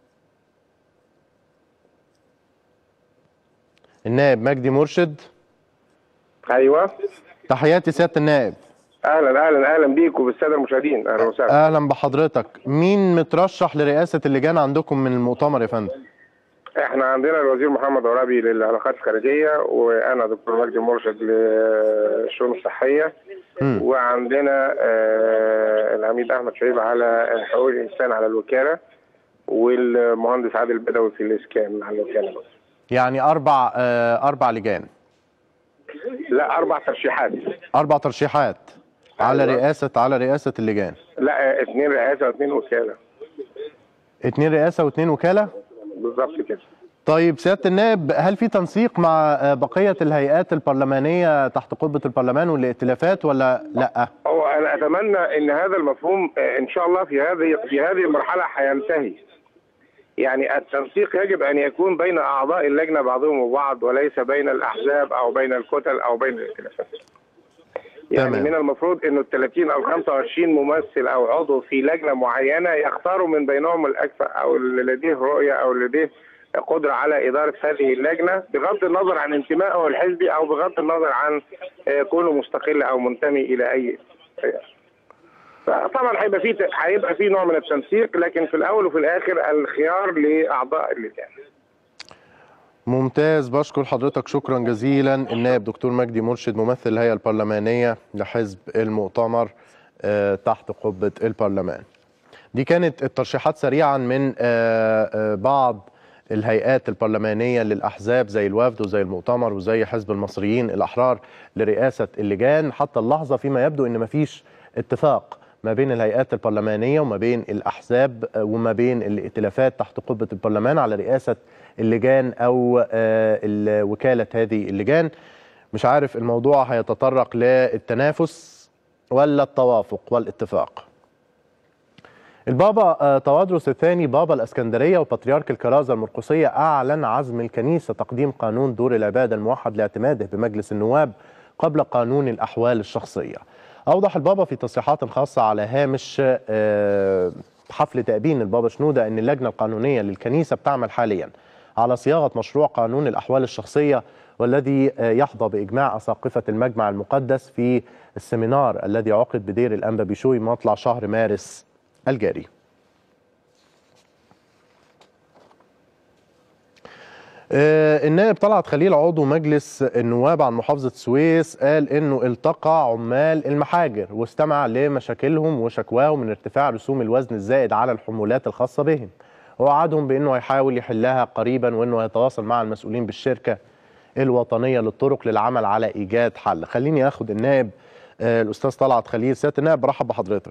النائب مجدي مرشد ايوه تحياتي سيادة النائب اهلا اهلا اهلا بيك وبالساده المشاهدين اهلا وسهلا اهلا بحضرتك مين مترشح لرئاسه اللجان عندكم من المؤتمر يا فندم احنا عندنا الوزير محمد عرابي للعلاقات الخارجيه وانا دكتور مجدي مرشد للشؤون الصحيه مم. وعندنا آه، العميد احمد شعيب على حقوق الانسان على الوكاله والمهندس عادل بدوي في الاسكان على الوكاله يعني اربع آه، اربع لجان لا اربع ترشيحات اربع ترشيحات على أيوة. رئاسه على رئاسه اللجان لا اثنين رئاسه واثنين وكاله اتنين رئاسه واتنين وكاله بالظبط كده طيب سياده النائب هل في تنسيق مع آه، بقيه الهيئات البرلمانيه تحت قبه البرلمان والائتلافات ولا لا هو انا اتمنى ان هذا المفهوم آه، ان شاء الله في هذه في هذه المرحله هينتهي. يعني التنسيق يجب ان يكون بين اعضاء اللجنه بعضهم وبعض وليس بين الاحزاب او بين الكتل او بين الائتلافات. يعني تمام. من المفروض انه ال 30 او 25 ممثل او عضو في لجنه معينه يختاروا من بينهم الاكفأ او اللي لديه رؤيه او اللي لديه قدره على اداره هذه اللجنه بغض النظر عن انتمائه الحزبي او بغض النظر عن آه، كونه مستقل او منتمي الى اي فئة. فطبعا هيبقى في هيبقى في نوع من التنسيق لكن في الاول وفي الاخر الخيار لاعضاء اللجان. ممتاز بشكر حضرتك شكرا جزيلا النائب دكتور مجدي مرشد ممثل الهيئة البرلمانية لحزب المؤتمر آه، تحت قبة البرلمان دي كانت الترشيحات سريعا من آه، آه، بعض الهيئات البرلمانية للأحزاب زي الوفد وزي المؤتمر وزي حزب المصريين الأحرار لرئاسة اللجان حتى اللحظة فيما يبدو أن مفيش اتفاق ما بين الهيئات البرلمانية وما بين الأحزاب آه، وما بين الائتلافات تحت قبة البرلمان على رئاسة اللجان أو آه، ال- وكالة هذه اللجان مش عارف الموضوع هيتطرق للتنافس ولا التوافق والاتفاق البابا آه، توادرس الثاني بابا الاسكندريه وبطريرك الكرازه المرقسيه اعلن عزم الكنيسه تقديم قانون دور العباده الموحد لاعتماده بمجلس النواب قبل قانون الاحوال الشخصيه. اوضح البابا في تصريحات خاصه على هامش آه، حفل تأبين البابا شنوده ان اللجنه القانونيه للكنيسه بتعمل حاليا على صياغه مشروع قانون الاحوال الشخصيه والذي آه، يحظى باجماع اساقفه المجمع المقدس في السمينار الذي عقد بدير الانبا بشوي مطلع شهر مارس الجاري. آه، النائب طلعت خليل عضو مجلس النواب عن محافظة السويس قال انه التقى عمال المحاجر واستمع لمشاكلهم وشكواهم من ارتفاع رسوم الوزن الزائد على الحمولات الخاصة بهم ووعدهم بانه هيحاول يحلها قريبا وانه هيتواصل مع المسؤولين بالشركة الوطنية للطرق للعمل على ايجاد حل خليني اخد النائب آه، الاستاذ طلعت خليل سيادة النائب برحب بحضرتك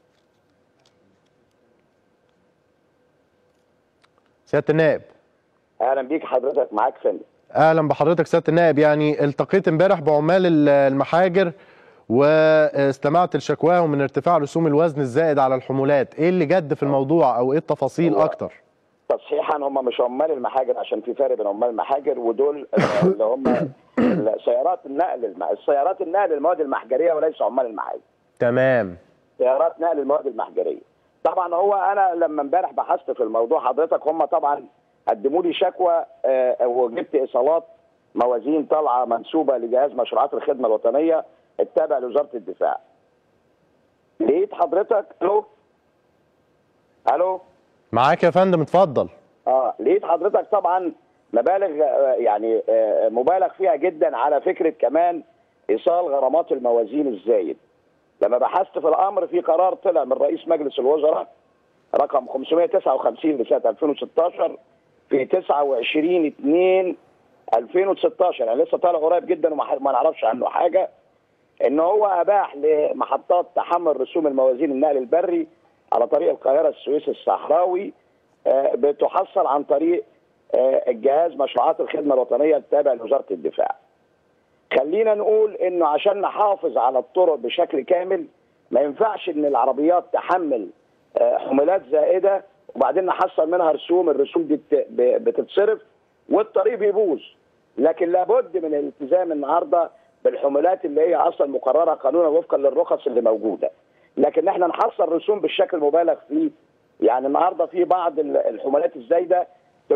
سيادة النائب اهلا بيك حضرتك معاك فندم اهلا بحضرتك سياده النائب يعني التقيت امبارح بعمال ال- المحاجر واستمعت لشكواهم من ارتفاع رسوم الوزن الزائد على الحمولات ايه اللي جد في الموضوع او ايه التفاصيل هو- اكتر تصحيحا هم مش عمال المحاجر عشان في فرق بين عمال المحاجر ودول اللي هم سيارات النقل الم... السيارات النقل المواد المحجريه وليس عمال المحاجر تمام سيارات نقل المواد المحجريه طبعا هو انا لما امبارح بحثت في الموضوع حضرتك هم طبعا قدموا لي شكوى آه، وجبت ايصالات موازين طالعه منسوبه لجهاز مشروعات الخدمه الوطنيه التابع لوزاره الدفاع لقيت حضرتك الو الو معاك يا فندم اتفضل اه لقيت حضرتك طبعا مبالغ آه، يعني آه، مبالغ فيها جدا على فكره كمان ايصال غرامات الموازين الزايد لما بحثت في الامر في قرار طلع من رئيس مجلس الوزراء رقم 559 لسنه 2016 في 29 2 2016 يعني لسه طالع قريب جدا وما ح- ما نعرفش عنه حاجه ان هو اباح لمحطات تحمل رسوم الموازين النقل البري على طريق القاهره السويس الصحراوي آه، بتحصل عن طريق آه، الجهاز مشروعات الخدمه الوطنيه التابع لوزاره الدفاع. خلينا نقول انه عشان نحافظ على الطرق بشكل كامل ما ينفعش ان العربيات تحمل آه، حمولات زائده وبعدين نحصل منها رسوم الرسوم دي بت- ب- بتتصرف والطريق بيبوظ لكن لابد من الالتزام النهارده بالحمولات اللي هي اصلا مقرره قانونا وفقا للرخص اللي موجوده لكن احنا نحصل رسوم بالشكل المبالغ فيه يعني النهارده في بعض ال- الحمولات الزايده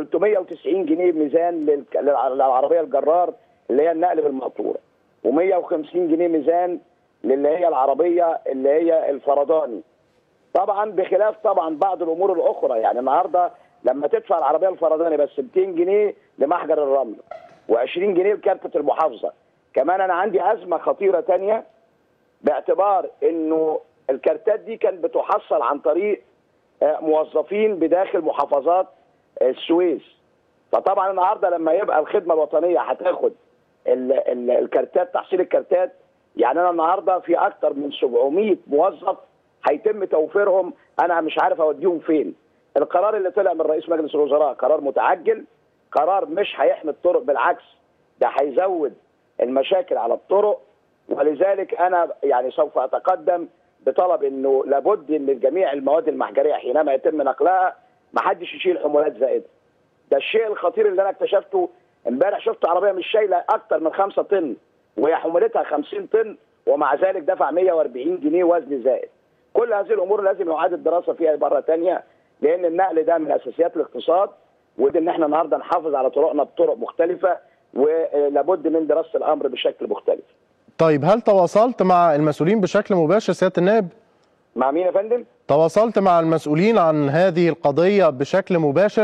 390 جنيه ميزان للك- للع- للعربيه الجرار اللي هي النقل بالمقطوره و150 جنيه ميزان للي هي العربيه اللي هي الفرداني طبعا بخلاف طبعا بعض الامور الاخرى يعني النهارده لما تدفع العربيه الفرداني بس 200 جنيه لمحجر الرمل و20 جنيه لكارتة المحافظه كمان انا عندي ازمه خطيره تانية باعتبار انه الكارتات دي كانت بتحصل عن طريق آه، موظفين بداخل محافظات آه، السويس فطبعا النهارده لما يبقى الخدمه الوطنيه هتاخد ال- ال- الكارتات تحصيل الكارتات يعني انا النهارده في اكتر من 700 موظف هيتم توفيرهم انا مش عارف اوديهم فين القرار اللي طلع من رئيس مجلس الوزراء قرار متعجل قرار مش هيحمي الطرق بالعكس ده هيزود المشاكل على الطرق ولذلك انا يعني سوف اتقدم بطلب انه لابد ان جميع المواد المحجريه حينما يتم نقلها ما حدش يشيل حمولات زائده ده الشيء الخطير اللي انا اكتشفته امبارح شفت عربيه مش شايله اكتر من 5 طن وهي حمولتها 50 طن ومع ذلك دفع 140 جنيه وزن زائد كل هذه الامور لازم يعاد الدراسه فيها مره ثانيه لان النقل ده من اساسيات الاقتصاد ودي ان احنا النهارده نحافظ على طرقنا بطرق مختلفه ولابد من دراسه الامر بشكل مختلف طيب هل تواصلت مع المسؤولين بشكل مباشر سياده النائب؟ مع مين يا فندم؟ تواصلت مع المسؤولين عن هذه القضيه بشكل مباشر؟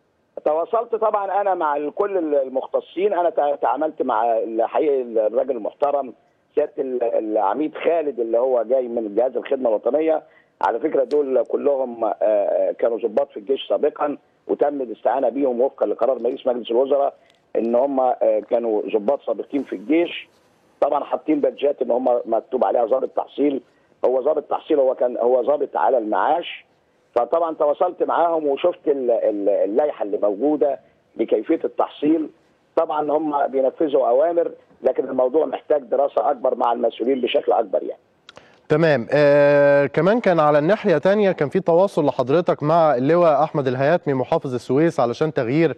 تواصلت طبعا انا مع كل المختصين انا تع- تعاملت مع الحقيقه الراجل المحترم سياده ال- العميد خالد اللي هو جاي من جهاز الخدمه الوطنيه على فكره دول كلهم آه، آه، كانوا ضباط في الجيش سابقا وتم الاستعانه بيهم وفقا لقرار رئيس مجلس الوزراء ان هم آه، كانوا ضباط سابقين في الجيش طبعا حاطين بادجات ان هم مكتوب عليها ضابط تحصيل هو ضابط تحصيل هو كان هو ضابط على المعاش فطبعا تواصلت معاهم وشفت ال- ال- اللائحه اللي موجوده لكيفيه التحصيل طبعا هم بينفذوا اوامر لكن الموضوع محتاج دراسه اكبر مع المسؤولين بشكل اكبر يعني تمام آه كمان كان على الناحية تانية كان في تواصل لحضرتك مع اللواء أحمد الهياتمي محافظ السويس علشان تغيير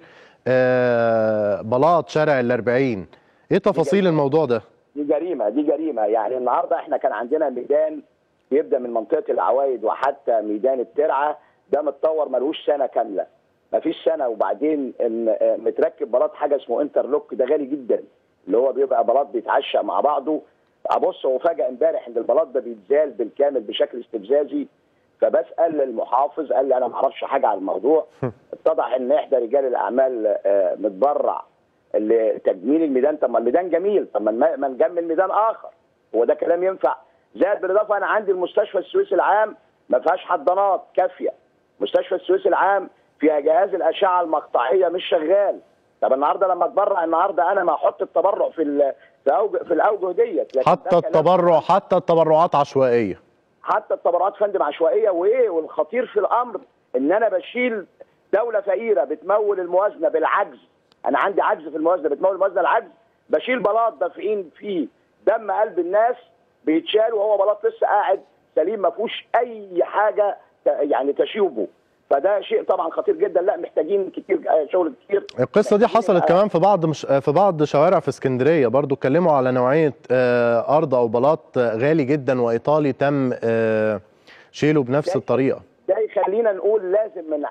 آه بلاط شارع الأربعين إيه تفاصيل الموضوع ده؟ دي جريمه دي جريمه يعني النهارده احنا كان عندنا ميدان بيبدا من منطقه العوايد وحتى ميدان الترعه ده متطور ملوش سنه كامله مفيش سنه وبعدين إن- آه، متركب بلاط حاجه اسمه انترلوك ده غالي جدا اللي هو بيبقى بلاط بيتعشق مع بعضه ابص هو فجاه امبارح ان البلاط ده بيتزال بالكامل بشكل استفزازي فبسال المحافظ قال لي انا ما اعرفش حاجه عن الموضوع اتضح ان احدى رجال الاعمال آه، متبرع لتجميل الميدان طب ما الميدان جميل طب ما نم- ما نجمل ميدان اخر هو ده كلام ينفع زائد بالاضافه انا عندي المستشفى السويسي العام ما فيهاش حضانات كافيه مستشفى السويسي العام فيها جهاز الاشعه المقطعيه مش شغال طب النهارده لما اتبرع النهارده انا ما احط التبرع في ال- في اوجه في الاوجه ديت لكن حتى ده كلام- التبرع حتى التبرعات عشوائية حتى التبرعات فندم عشوائيه وايه والخطير في الامر ان انا بشيل دوله فقيره بتمول الموازنه بالعجز انا عندي عجز في الموازنه بتمول الموازنه العجز بشيل بلاط دافعين فيه دم قلب الناس بيتشال وهو بلاط لسه قاعد سليم ما فيهوش اي حاجه ت- يعني تشيبه فده شيء طبعا خطير جدا لا محتاجين كتير آه، شغل كتير القصة دي محتاجين حصلت يبقى- كمان في بعض مش في بعض شوارع في اسكندرية برضو اتكلموا على نوعية آه أرض أو بلاط آه، غالي جدا وإيطالي تم آه شيله بنفس الطريقة ده يخلينا نقول لازم من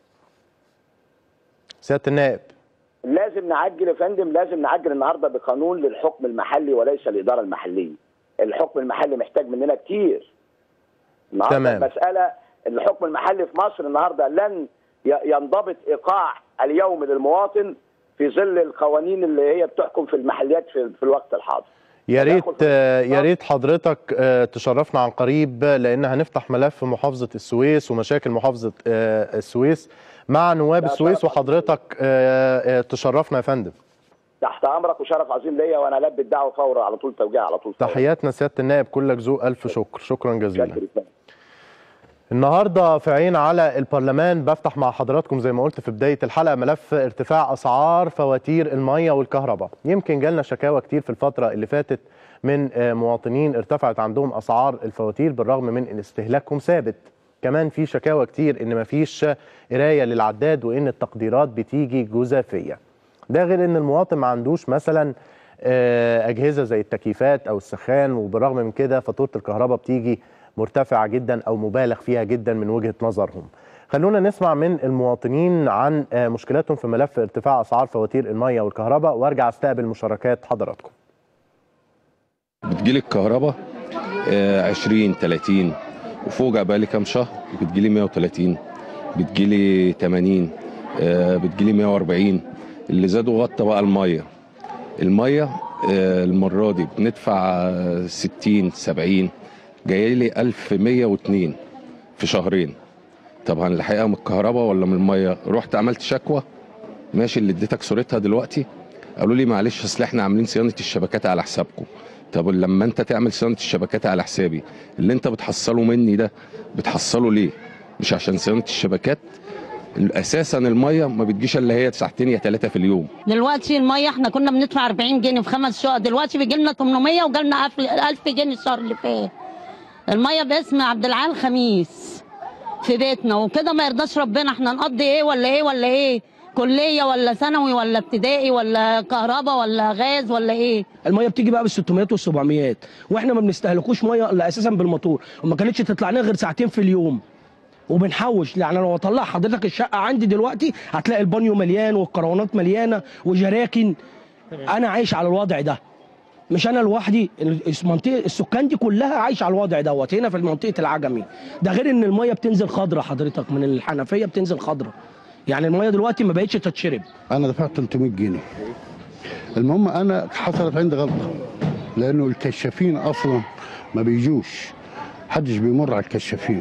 سيادة النائب لازم نعجل يا فندم لازم نعجل النهارده بقانون للحكم المحلي وليس الاداره المحليه. الحكم المحلي محتاج مننا كتير. النهارده تمام. المساله الحكم المحلي في مصر النهارده لن ي- ينضبط ايقاع اليوم للمواطن في ظل القوانين اللي هي بتحكم في المحليات في, في الوقت الحاضر. يا تدخل ريت في آه، يا الاقتصاد. ريت حضرتك آه، تشرفنا عن قريب لان هنفتح ملف محافظه السويس ومشاكل محافظه آه، السويس مع نواب لا، السويس شرف وحضرتك آه، آه، تشرفنا يا فندم تحت امرك وشرف عظيم ليا وانا البي الدعوه فورا على طول توجيه على طول فورا. تحياتنا سياده النائب كلك ذوق الف شكر شكرا جزيلا شكرا. النهارده في عين على البرلمان بفتح مع حضراتكم زي ما قلت في بدايه الحلقه ملف ارتفاع اسعار فواتير الميه والكهرباء يمكن جالنا شكاوى كتير في الفتره اللي فاتت من آه، مواطنين ارتفعت عندهم اسعار الفواتير بالرغم من ان استهلاكهم ثابت كمان في شكاوى كتير ان مفيش قرايه للعداد وان التقديرات بتيجي جزافيه ده غير ان المواطن ما عندوش مثلا آه، اجهزه زي التكييفات او السخان وبالرغم من كده فاتوره الكهرباء بتيجي مرتفعه جدا او مبالغ فيها جدا من وجهه نظرهم. خلونا نسمع من المواطنين عن آه، مشكلاتهم في ملف ارتفاع اسعار فواتير الميه والكهرباء وارجع استقبل مشاركات حضراتكم. بتجيلي الكهرباء آه، 20 30 وفوق بقالي كام شهر بتجيلي 130 بتجيلي 80 آه، بتجيلي 140 اللي زادوا غطى بقى الميه الميه آه، المره دي بندفع آه، 60 70 جاي لي 1102 في شهرين طبعا الحقيقه من الكهرباء ولا من الميه رحت عملت شكوى ماشي اللي اديتك صورتها دلوقتي قالوا لي معلش اصل احنا عاملين صيانه الشبكات على حسابكم طب لما انت تعمل صيانه الشبكات على حسابي اللي انت بتحصله مني ده بتحصله ليه مش عشان صيانه الشبكات اساسا الميه ما بتجيش الا هي ساعتين يا ثلاثه في اليوم دلوقتي الميه احنا كنا بندفع 40 جنيه في خمس شقق دلوقتي بيجي لنا 800 وجالنا 1000 جنيه الشهر اللي فات الميه باسم عبد العال خميس في بيتنا وكده ما يرضاش ربنا احنا نقضي ايه ولا ايه ولا ايه كليه ولا ثانوي ولا ابتدائي ولا كهرباء ولا غاز ولا ايه الميه بتيجي بقى بال 600 وال 700 واحنا ما بنستهلكوش ميه الا اساسا بالموتور وما كانتش تطلع لنا غير ساعتين في اليوم وبنحوش يعني لو اطلع حضرتك الشقه عندي دلوقتي هتلاقي البانيو مليان والقرونات مليانه وجراكن انا عايش على الوضع ده مش انا لوحدي المنطقه السكان دي كلها عايشه على الوضع دوت هنا في منطقه العجمي ده غير ان الميه بتنزل خضره حضرتك من الحنفيه بتنزل خضره يعني الميه دلوقتي ما بقتش تتشرب انا دفعت 300 جنيه المهم انا حصلت عندي غلطه لانه الكشافين اصلا ما بيجوش محدش بيمر على الكشافين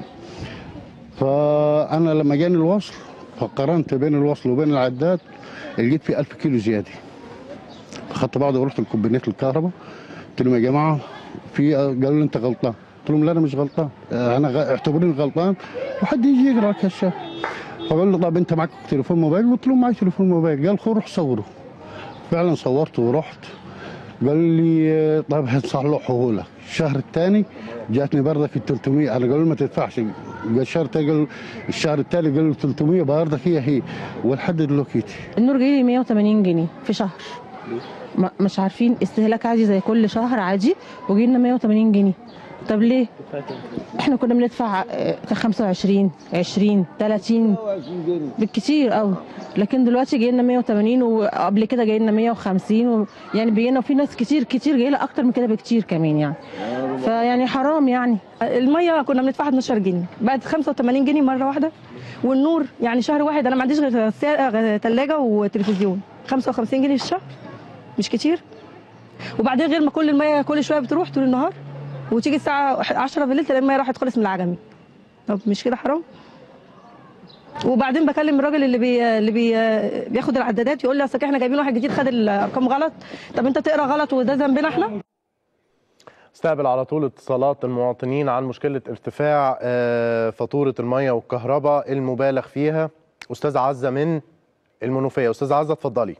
فانا لما جاني الوصل فقارنت بين الوصل وبين العداد لقيت في 1000 كيلو زياده اخدت بعض ورحت لكوبينات الكهرباء قلت لهم يا جماعه في قالوا لي انت غلطان قلت لهم لا انا مش غلطان انا غ- اعتبروني غلطان وحد يجي يقرا الكشاف فقال له طب انت معك تليفون موبايل قلت له معي تليفون موبايل قال خو روح صوره فعلا صورته ورحت قال لي طيب هنصلحه لك الشهر الثاني جاتني بردك ال 300 انا قالوا له ما تدفعش قال الشهر الثاني قال الشهر الثالث قال له 300 بردك هي هي ولحد دلوقتي النور جاي لي 180 جنيه في شهر ما- مش عارفين استهلاك عادي زي كل شهر عادي وجي لنا 180 جنيه طب ليه؟ احنا كنا بندفع آه، 25 20 30 بالكتير قوي لكن دلوقتي جاي لنا 180 وقبل كده جاي لنا 150 و... يعني بيجينا وفي ناس كتير كتير جاي لها اكتر من كده بكتير كمان يعني فيعني حرام يعني الميه كنا بندفعها 12 جنيه بقت 85 جنيه مره واحده والنور يعني شهر واحد انا ما عنديش غير ثلاجه وتلفزيون 55 جنيه في الشهر مش كتير وبعدين غير ما كل الميه كل شويه بتروح طول النهار وتيجي الساعه 10 بالليل تلاقي الميه راحت خالص من العجمي طب مش كده حرام وبعدين بكلم الراجل اللي بي اللي بي بياخد العدادات يقول لي اصل احنا جايبين واحد جديد خد الارقام غلط طب انت تقرا غلط وده ذنبنا احنا استقبل على طول اتصالات المواطنين عن مشكله ارتفاع آه، فاتوره الميه والكهرباء المبالغ فيها استاذ عزه من المنوفيه استاذ عزه اتفضلي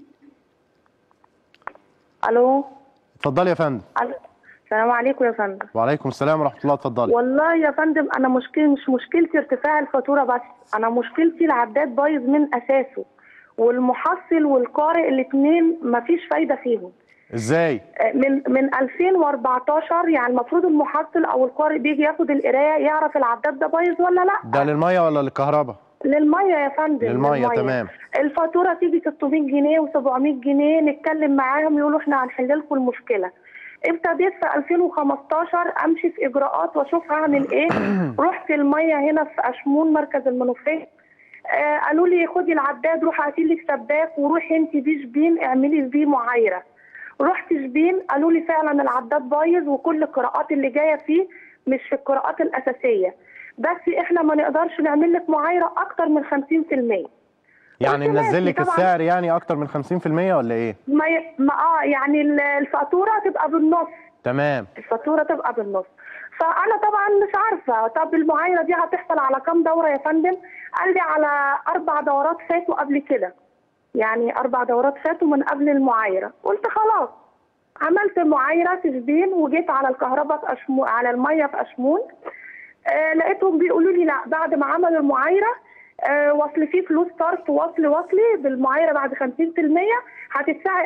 الو اتفضلي يا فندم الو السلام عليكم يا فندم وعليكم السلام ورحمه الله اتفضلي والله يا فندم انا مشكلة مش مشكلتي ارتفاع الفاتوره بس انا مشكلتي العداد بايظ من اساسه والمحصل والقارئ الاثنين مفيش فايده فيهم ازاي من من 2014 يعني المفروض المحصل او القارئ بيجي ياخد القرايه يعرف العداد ده بايظ ولا لا ده للميه ولا للكهرباء للميه يا فندم للميه تمام الفاتوره تيجي 600 جنيه و700 جنيه نتكلم معاهم يقولوا احنا هنحل لكم المشكله ابتديت في 2015 امشي في اجراءات واشوف هعمل ايه رحت الميه هنا في اشمون مركز المنوفيه آه قالوا لي خدي العداد روحي هاتي لك سباك وروحي انت بيه شبين اعملي بيه معايره رحت شبين قالوا لي فعلا العداد بايظ وكل القراءات اللي جايه فيه مش في القراءات الاساسيه بس احنا ما نقدرش نعمل لك معايره اكتر من 50% يعني قلت ننزل لك ماشي طبعاً. السعر يعني اكتر من 50% ولا ايه ما, ي... ما اه يعني ال- الفاتوره تبقى بالنص تمام الفاتوره تبقى بالنص فانا طبعا مش عارفه طب المعايره دي هتحصل على كام دوره يا فندم قال لي على اربع دورات فاتوا قبل كده يعني اربع دورات فاتوا من قبل المعايره قلت خلاص عملت معايره تسبين وجيت على الكهرباء في أشمون على الميه في اشمون آه لقيتهم بيقولوا لي لا بعد ما عملوا المعايره آه وصل فيه فلوس صرف وصل وصلي بالمعايره بعد 50% هتدفعي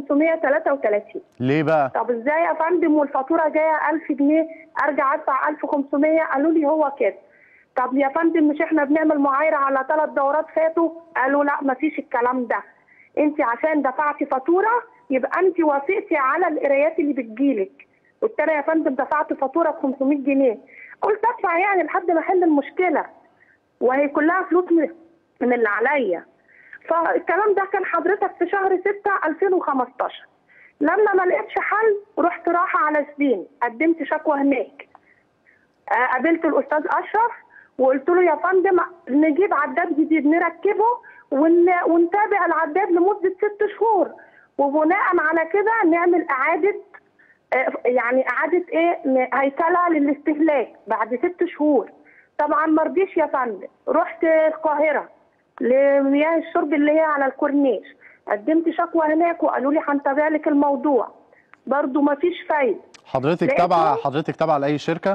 1533 ليه بقى طب ازاي يا فندم والفاتوره جايه 1000 جنيه ارجع ادفع 1500 قالوا لي هو كده طب يا فندم مش احنا بنعمل معايره على ثلاث دورات فاتوا قالوا لا مفيش الكلام ده انت عشان دفعتي فاتوره يبقى انت وافقتي على القرايات اللي بتجيلك قلت لها يا فندم دفعت فاتوره ب 500 جنيه قلت ادفع يعني لحد ما احل المشكله وهي كلها فلوس من من اللي عليا فالكلام ده كان حضرتك في شهر 6 2015 لما ما لقيتش حل رحت رايحه على سبين قدمت شكوى هناك آه، قابلت الاستاذ اشرف وقلت له يا فندم نجيب عداد جديد نركبه ون... ونتابع العداد لمده ست شهور وبناء على كده نعمل اعاده آه، يعني اعاده ايه ن- هيكله للاستهلاك بعد ست شهور طبعا ما رضيش يا فندم رحت القاهره لمياه الشرب اللي هي على الكورنيش قدمت شكوى هناك وقالوا لي هنتابع لك الموضوع برضو ما فيش فايده حضرتك لقيتهم- تابعه حضرتك تابعه لاي شركه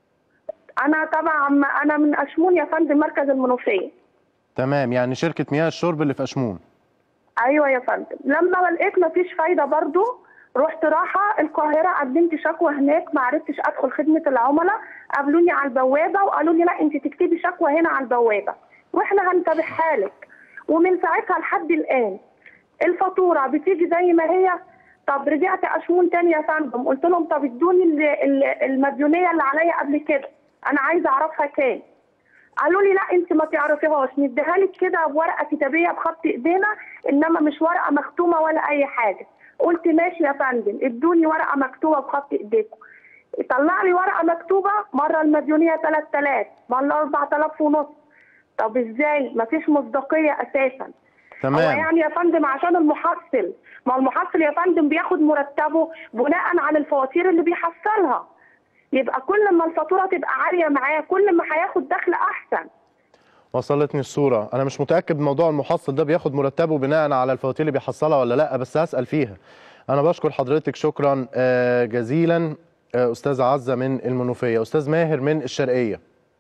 انا طبعا انا من اشمون يا فندم مركز المنوفيه تمام يعني شركه مياه الشرب اللي في اشمون ايوه يا فندم لما ما لقيت ما فيش فايده برضو رحت رايحه القاهره قدمت شكوى هناك ما عرفتش ادخل خدمه العملاء قابلوني على البوابه وقالوا لي لا انت تكتبي شكوى هنا على البوابه واحنا هنتابعها لك ومن ساعتها لحد الان الفاتوره بتيجي زي ما هي طب رجعت اشمون تاني يا فندم قلت لهم طب ادوني ال- ال- المديونيه اللي عليا قبل كده انا عايزه اعرفها كام قالوا لي لا انت ما تعرفيهاش نديها لك كده بورقه كتابيه بخط ايدينا انما مش ورقه مختومه ولا اي حاجه قلت ماشي يا فندم ادوني ورقه مكتوبه بخط ايديكم طلع لي ورقه مكتوبه مره المديونيه 3000 مره 4000 ونص طب ازاي مفيش مصداقيه اساسا هو تمام يعني يا فندم عشان المحصل ما المحصل يا فندم بياخد مرتبه بناء على الفواتير اللي بيحصلها يبقى كل ما الفاتوره تبقى عاليه معاه كل ما هياخد دخل احسن وصلتني الصورة أنا مش متأكد موضوع المحصل ده بياخد مرتبه بناء على الفواتير اللي بيحصلها ولا لأ بس هسأل فيها أنا بشكر حضرتك شكرا آه، جزيلا آه، أستاذ عزة من المنوفية أستاذ ماهر من الشرقية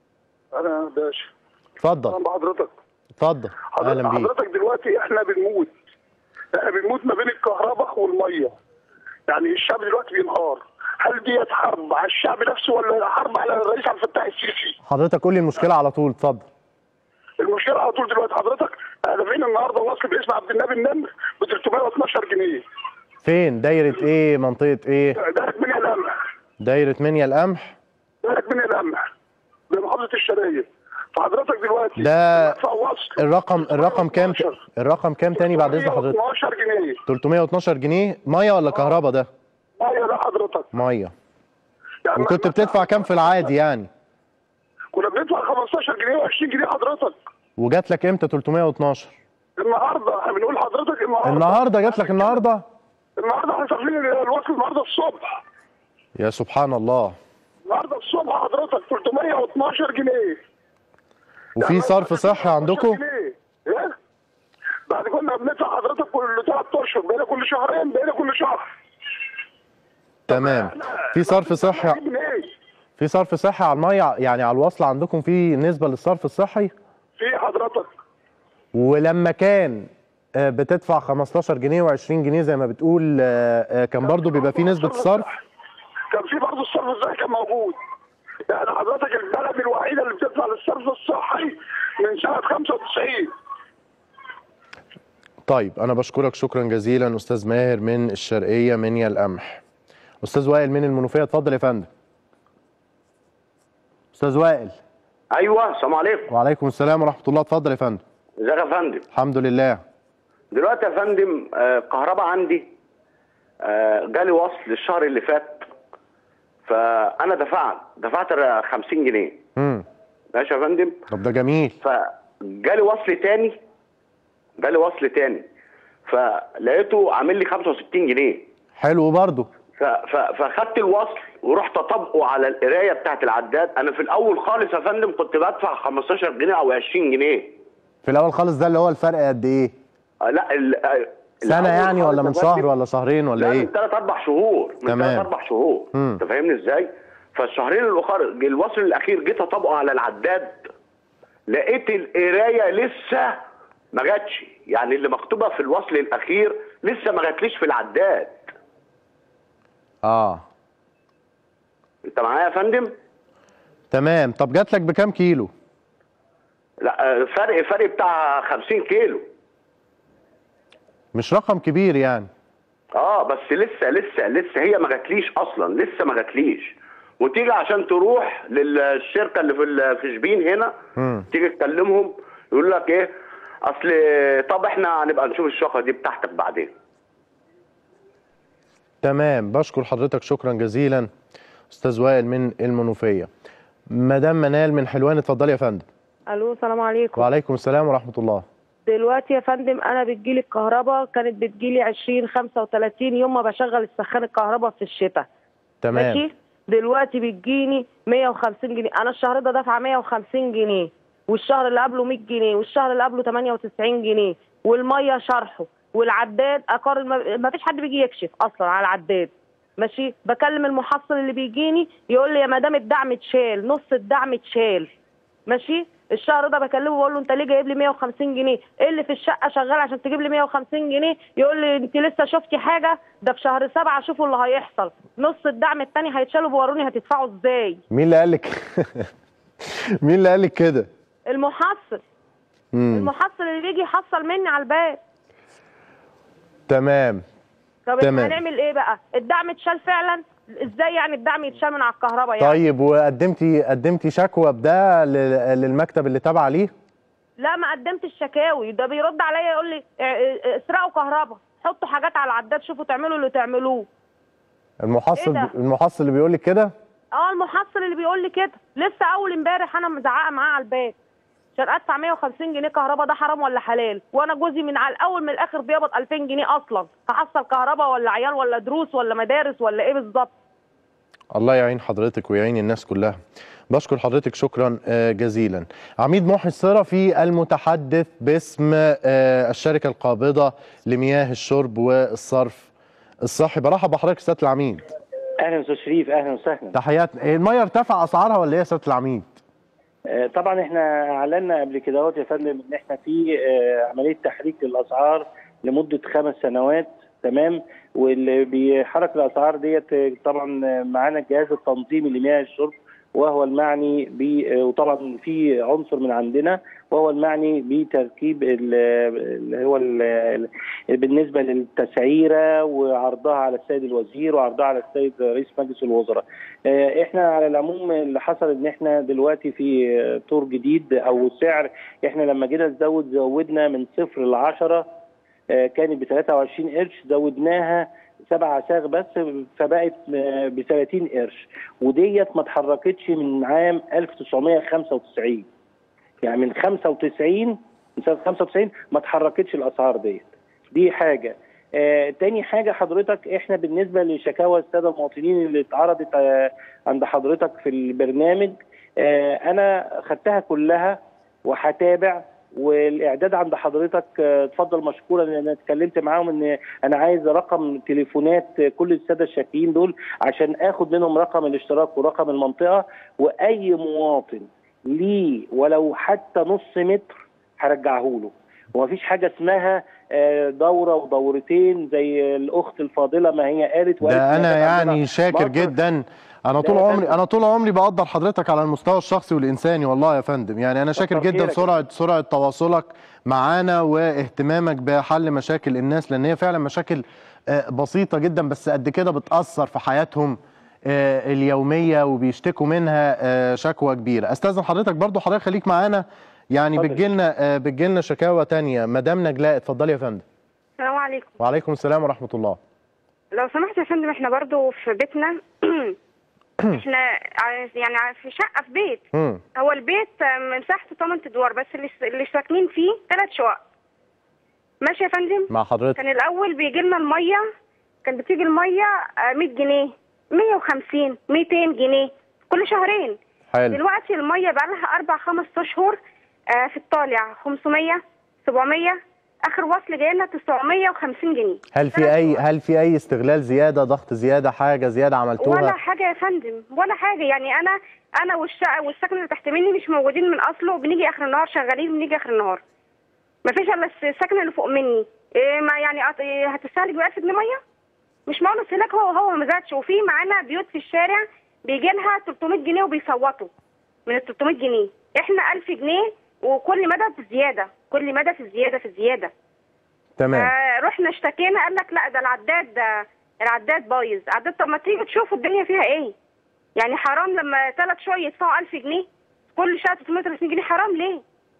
انا باشا اتفضل اهلا بحضرتك اتفضل أهلا بيك حضرتك دلوقتي احنا بنموت احنا بنموت ما بين الكهرباء والميه يعني الشعب دلوقتي بينهار هل ديت حرب على الشعب نفسه ولا حرب على الرئيس عبد الفتاح السيسي؟ حضرتك قول لي المشكلة على طول اتفضل المشكله على طول دلوقتي حضرتك احنا دافعين النهارده وصل باسم عبد النبي النمر ب 312 جنيه فين دايرة إيه منطقة إيه دارت من القمح دايرة منيا القمح دارت من القمح بمحافظه الشرقيه فحضرتك دلوقتي ده بدفع وصل الرقم الرقم كام الرقم كام تاني بعد إذن حضرتك 12 جنيه 312 جنيه مية ولا كهرباء ده ايوه ده حضرتك مية وكنت بتدفع كام في العادي يعني كنا بندفع 15 جنيه و20 جنيه حضرتك وجات لك امتى 312 النهارده احنا بنقول لحضرتك النهارده النهارده جات لك النهارده النهارده احنا صارفين الوصل النهارده الصبح يا سبحان الله النهارده الصبح حضرتك 312 جنيه وفي صرف صحي عندكم جنيه ايه بعد كنا بندفع حضرتك كل ثلاث اشهر بقينا كل شهرين بقينا كل شهر تمام في صرف صحي في صرف صحي على الميه يعني على الوصل عندكم في نسبه للصرف الصحي في حضرتك ولما كان آه، بتدفع 15 جنيه و20 جنيه زي ما بتقول آه، آه، كان برضو بيبقى في نسبه الصرف كان في برضه الصرف الصحي كان موجود يعني حضرتك البلد الوحيده اللي بتدفع للصرف الصحي من سنه 95 طيب انا بشكرك شكرا جزيلا استاذ ماهر من الشرقيه منيا القمح استاذ وائل من المنوفيه اتفضل يا فندم استاذ وائل ايوه السلام عليكم وعليكم السلام ورحمه الله اتفضل يا فندم ازيك يا فندم الحمد لله دلوقتي يا فندم آه، الكهرباء عندي آه، جالي وصل الشهر اللي فات فانا دفعت دفعت 50 جنيه امم ماشي يا فندم طب ده جميل فجالي وصل تاني جالي وصل تاني فلقيته عامل لي 65 جنيه حلو برضو ف- ف- فاخدت الوصل ورحت اطبقه على القرايه بتاعت العداد انا في الاول خالص يا فندم كنت بدفع 15 جنيه او 20 جنيه في الاول خالص ده اللي هو الفرق قد ايه آه، لا ال- آه، سنه الأول يعني خالص ولا يا من فندم- شهر ولا شهرين ولا لا ايه من ثلاث اربع شهور من تمام. ثلاث اربع شهور مم. انت فاهمني ازاي؟ فالشهرين الاخر الوصل الاخير جيت اطبقه على العداد لقيت القرايه لسه ما جاتش يعني اللي مكتوبه في الوصل الاخير لسه ما جاتليش في العداد اه انت معايا يا فندم؟ تمام طب جات لك بكام كيلو لا آه، فرق فرق بتاع 50 كيلو مش رقم كبير يعني اه بس لسه لسه لسه هي ما جاتليش اصلا لسه ما جاتليش وتيجي عشان تروح للشركه اللي في ال- في شبين هنا مم. تيجي تكلمهم يقول لك ايه اصل طب احنا هنبقى نشوف الشقه دي بتاعتك بعدين تمام بشكر حضرتك شكرا جزيلا استاذ وائل من المنوفيه مدام منال من حلوان اتفضلي يا فندم الو السلام عليكم وعليكم السلام ورحمه الله دلوقتي يا فندم انا بتجيلي الكهرباء كانت بتجيلي 20 35 يوم ما بشغل السخان الكهرباء في الشتاء تمام ماشي دلوقتي بتجيني 150 جنيه انا الشهر ده دافعه 150 جنيه والشهر اللي قبله 100 جنيه والشهر اللي قبله 98 جنيه والميه شرحه والعداد اقارن ما- ما فيش حد بيجي يكشف اصلا على العداد ماشي بكلم المحصل اللي بيجيني يقول لي يا مدام الدعم اتشال نص الدعم اتشال ماشي الشهر ده بكلمه بقول له انت ليه جايب لي 150 جنيه ايه اللي في الشقه شغال عشان تجيب لي 150 جنيه يقول لي انت لسه شفتي حاجه ده في شهر سبعة شوفوا اللي هيحصل نص الدعم التاني هيتشالوا بوروني هتدفعوا ازاي مين اللي قال لك مين اللي قال لك كده المحصل مم. المحصل اللي بيجي يحصل مني على الباب تمام طب تمام. احنا هنعمل ايه بقى الدعم اتشال فعلا ازاي يعني الدعم يتشال من على الكهرباء يعني طيب وقدمتي قدمتي شكوى بده لل- للمكتب اللي تابع ليه لا ما قدمتش الشكاوي ده بيرد عليا يقول لي اه، اه، اسرقوا كهرباء حطوا حاجات على العداد شوفوا تعملوا اللي تعملوه المحصل إيه ده؟ المحصل اللي بيقول لك كده اه المحصل اللي بيقول لي كده لسه اول امبارح انا مزعقه معاه على الباب عشان ادفع 150 جنيه كهرباء ده حرام ولا حلال وانا جوزي من على الاول من الاخر بيقبض 2000 جنيه اصلا هحصل كهرباء ولا عيال ولا دروس ولا مدارس ولا ايه بالظبط الله يعين حضرتك ويعين الناس كلها بشكر حضرتك شكرا آه، جزيلا عميد محي الصرفي المتحدث باسم آه، الشركة القابضة لمياه الشرب والصرف الصحي برحب بحضرتك يا سيادة العميد اهلا استاذ شريف اهلا وسهلا تحيات المية ارتفع أسعارها ولا إيه يا سيادة العميد؟ آه، طبعا احنا اعلنا قبل كده اهوت يا فندم ان احنا في آه، عمليه تحريك للاسعار لمده خمس سنوات تمام واللي بيحرك الاسعار ديت آه، طبعا آه، معانا الجهاز التنظيمي لمياه الشرب وهو المعني ب آه، وطبعا في عنصر من عندنا وهو المعني بتركيب ال- اللي هو ال- بالنسبه للتسعيره وعرضها على السيد الوزير وعرضها على السيد رئيس مجلس الوزراء. آه، احنا على العموم اللي حصل ان احنا دلوقتي في آه، طور جديد او سعر احنا لما جينا نزود زودنا من صفر ل 10 آه، كانت ب 23 قرش زودناها سبع اساغ بس فبقت ب 30 قرش وديت ما اتحركتش من عام 1995 يعني من 95 من سنه 95 ما اتحركتش الاسعار ديت دي حاجه آه تاني حاجه حضرتك احنا بالنسبه لشكاوى الساده المواطنين اللي اتعرضت آه عند حضرتك في البرنامج آه انا خدتها كلها وهتابع والاعداد عند حضرتك آه، اتفضل مشكورا لان انا اتكلمت معاهم ان انا عايز رقم تليفونات كل الساده الشاكيين دول عشان اخد منهم رقم الاشتراك ورقم المنطقه واي مواطن ليه ولو حتى نص متر هرجعه له ومفيش حاجه اسمها آه، دوره ودورتين زي الاخت الفاضله ما هي قالت وقالت ده إن انا كان عندنا يعني شاكر موقف جدا انا طول لا يا عمري فندم. انا طول عمري بقدر حضرتك على المستوى الشخصي والانساني والله يا فندم يعني انا شاكر كتر جدا خيرك. سرعه سرعه تواصلك معانا واهتمامك بحل مشاكل الناس لان هي فعلا مشاكل آه، بسيطه جدا بس قد كده بتاثر في حياتهم آه، اليوميه وبيشتكوا منها آه، شكوى كبيره استاذن حضرتك برضو حضرتك خليك معانا يعني اتفضل. بتجيلنا آه، بتجيلنا شكاوى تانية مدام نجلاء اتفضلي يا فندم السلام عليكم وعليكم السلام ورحمه الله لو سمحت يا فندم احنا برضو في بيتنا احنا ع- يعني ع- في شقه في بيت مم. هو البيت مساحته 8 ادوار بس اللي اللي ساكنين فيه ثلاث شقق ماشي يا فندم مع حضرتك كان الاول بيجي لنا الميه كان بتيجي الميه آه، 100 جنيه 150 200 جنيه كل شهرين حلو. دلوقتي الميه بقى لها اربع خمس اشهر آه، في الطالع 500 700 اخر وصل جاي لنا 950 جنيه هل في اي هل في اي استغلال زياده ضغط زياده حاجه زياده عملتوها ولا حاجه يا فندم ولا حاجه يعني انا انا والشقه والسكن اللي تحت مني مش موجودين من اصله وبنيجي اخر النهار شغالين بنيجي اخر النهار ما فيش الا السكن اللي فوق مني إيه ما يعني أط- إيه هتستهلك ب 1000 جنيه ميه مش معقول استهلاك هو هو ما زادش وفي معانا بيوت في الشارع بيجي لها 300 جنيه وبيصوتوا من ال 300 جنيه احنا 1000 جنيه وكل مدى في زياده كل مدى في زياده في زياده تمام آه رحنا اشتكينا قال لك لا ده العداد ده العداد بايظ عداد طب ما تيجي تشوفوا الدنيا فيها ايه يعني حرام لما ثلاث شويه يدفعوا 1000 جنيه كل شهر 330 جنيه حرام ليه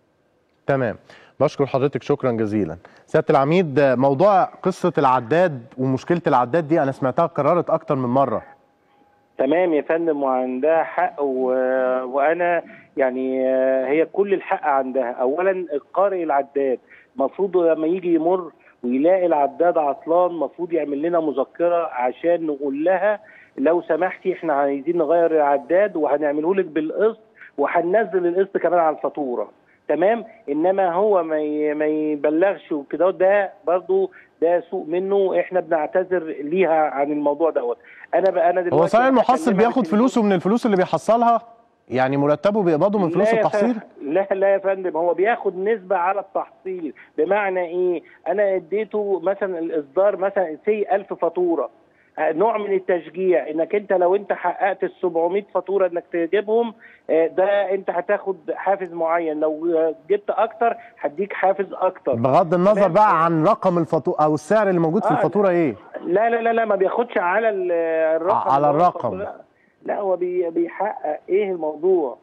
تمام بشكر حضرتك شكرا جزيلا سياده العميد موضوع قصه العداد ومشكله العداد دي انا سمعتها اتكررت اكتر من مره تمام يا فندم وعندها حق و... وانا يعني آه، هي كل الحق عندها اولا القارئ العداد المفروض لما يجي يمر ويلاقي العداد عطلان المفروض يعمل لنا مذكره عشان نقول لها لو سمحتي احنا عايزين نغير العداد وهنعمله لك بالقسط وهننزل القسط كمان على الفاتوره تمام انما هو ما ي- ما يبلغش وكده ده برضو ده سوء منه احنا بنعتذر ليها عن الموضوع دوت انا بقى انا دلوقتي هو صحيح المحصل هكلمك بياخد فلوسه من الفلوس اللي بيحصلها يعني مرتبه بيقبضه من فلوس لا يا التحصيل ف- لا لا يا فندم هو بياخد نسبة على التحصيل بمعنى ايه انا اديته مثلا الاصدار مثلا سي 1000 فاتورة آه، نوع من التشجيع انك انت لو انت حققت ال 700 فاتوره انك تجيبهم آه، ده انت هتاخد حافز معين لو آه، جبت اكتر هديك حافز اكتر بغض النظر بقى عن رقم الفاتوره او السعر اللي موجود في آه، الفاتوره ايه لا لا لا لا ما بياخدش على ال- الرقم على اللي هو الرقم. الفاتورة. لا هو بي- بيحقق ايه الموضوع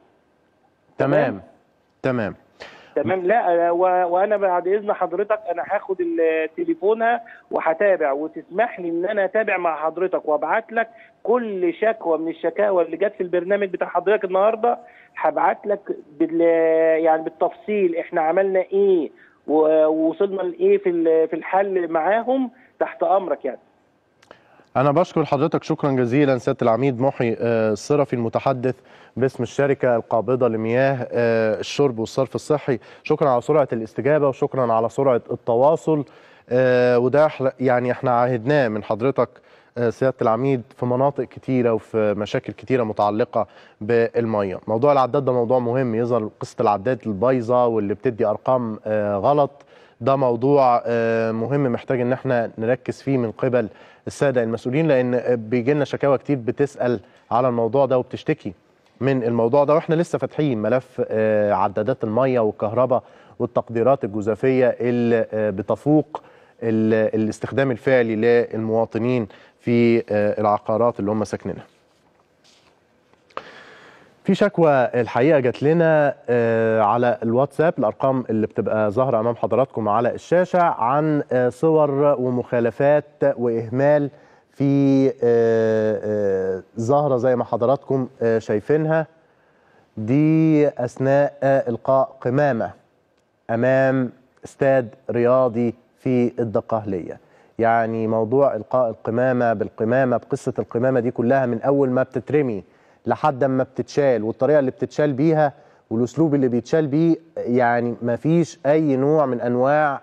تمام تمام تمام لا و- وانا بعد اذن حضرتك انا هاخد ال- تليفونها وهتابع وتسمح لي ان انا اتابع مع حضرتك وابعت لك كل شكوى من الشكاوى اللي جت في البرنامج بتاع حضرتك النهارده هبعت لك بال يعني بالتفصيل احنا عملنا ايه و- ووصلنا لايه في ال- في الحل معاهم تحت امرك يعني أنا بشكر حضرتك شكرا جزيلا سيادة العميد محي آه، الصرفي المتحدث باسم الشركة القابضة لمياه آه، الشرب والصرف الصحي شكرا على سرعة الاستجابة وشكرا على سرعة التواصل آه، وده إحنا- يعني احنا عهدناه من حضرتك آه، سيادة العميد في مناطق كتيرة وفي مشاكل كتيرة متعلقة بالمية موضوع العداد ده موضوع مهم يظهر قصة العداد البايظة واللي بتدي أرقام آه، غلط ده موضوع آه، مهم محتاج ان احنا نركز فيه من قبل الساده المسؤولين لان بيجي لنا شكاوى كتير بتسال على الموضوع ده وبتشتكي من الموضوع ده واحنا لسه فاتحين ملف آه، عدادات الميه والكهرباء والتقديرات الجزافيه اللي آه، بتفوق ال- الاستخدام الفعلي للمواطنين في آه، العقارات اللي هم ساكنينها. في شكوى الحقيقه جات لنا آه، على الواتساب الارقام اللي بتبقى ظاهره امام حضراتكم على الشاشه عن آه، صور ومخالفات واهمال في آه، آه، ظاهره زي ما حضراتكم آه، شايفينها دي اثناء آه، القاء قمامه امام استاد رياضي في الدقهليه يعني موضوع القاء القمامه بالقمامه بقصه القمامه دي كلها من اول ما بتترمي لحد ما بتتشال والطريقه اللي بتتشال بيها والاسلوب اللي بيتشال بيه يعني ما فيش اي نوع من انواع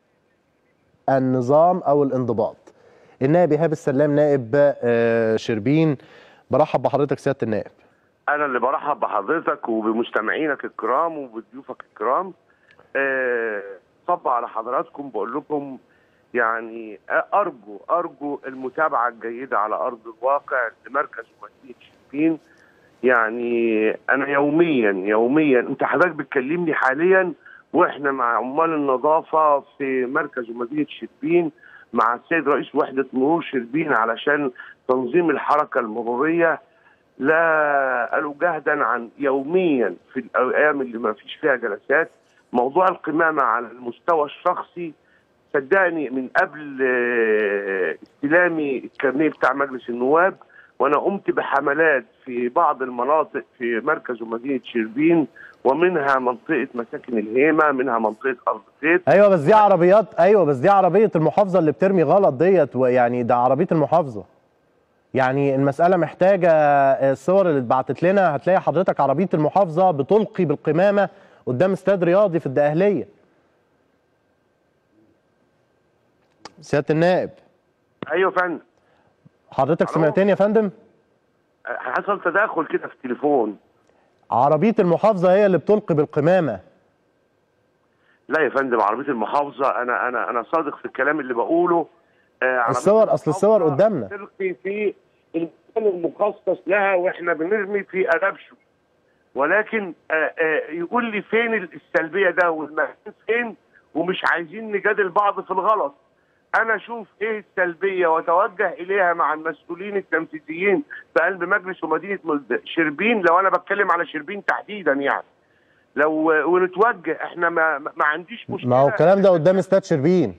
النظام او الانضباط النائب ايهاب السلام نائب آه، شربين برحب بحضرتك سياده النائب انا اللي برحب بحضرتك وبمستمعينك الكرام وبضيوفك الكرام آه، صب على حضراتكم بقول لكم يعني ارجو ارجو المتابعه الجيده على ارض الواقع لمركز ومدينه شربين يعني انا يوميا يوميا انت حضرتك بتكلمني حاليا واحنا مع عمال النظافه في مركز ومدينه شربين مع السيد رئيس وحده مرور شربين علشان تنظيم الحركه المروريه لا قالوا جهدا عن يوميا في الايام اللي ما فيش فيها جلسات موضوع القمامه على المستوى الشخصي صدقني من قبل آه، استلامي الكارنيه بتاع مجلس النواب وانا قمت بحملات في بعض المناطق في مركز ومدينه شربين ومنها منطقه مساكن الهيمه منها منطقه ارض زيت ايوه بس دي عربيات ايوه بس دي عربيه المحافظه اللي بترمي غلط ديت ويعني ده عربيه المحافظه يعني المساله محتاجه الصور اللي اتبعتت لنا هتلاقي حضرتك عربيه المحافظه بتلقي بالقمامه قدام استاد رياضي في الدقهليه سياده النائب ايوه يا فندم حضرتك سمعتني يا فندم حصل تداخل كده في التليفون عربيه المحافظه هي اللي بتلقي بالقمامه لا يا فندم عربيه المحافظه انا انا انا صادق في الكلام اللي بقوله آه عربية الصور اصل الصور قدامنا تلقي في المكان المخصص لها واحنا بنرمي في ادابشو ولكن آه آه يقول لي فين السلبيه ده والمكان فين ومش عايزين نجادل بعض في الغلط انا اشوف ايه السلبيه واتوجه اليها مع المسؤولين التنفيذيين في قلب مجلس ومدينه ملد- شربين لو انا بتكلم على شربين تحديدا يعني لو ونتوجه احنا ما, ما عنديش مشكله ما هو الكلام ده قدام استاد شربين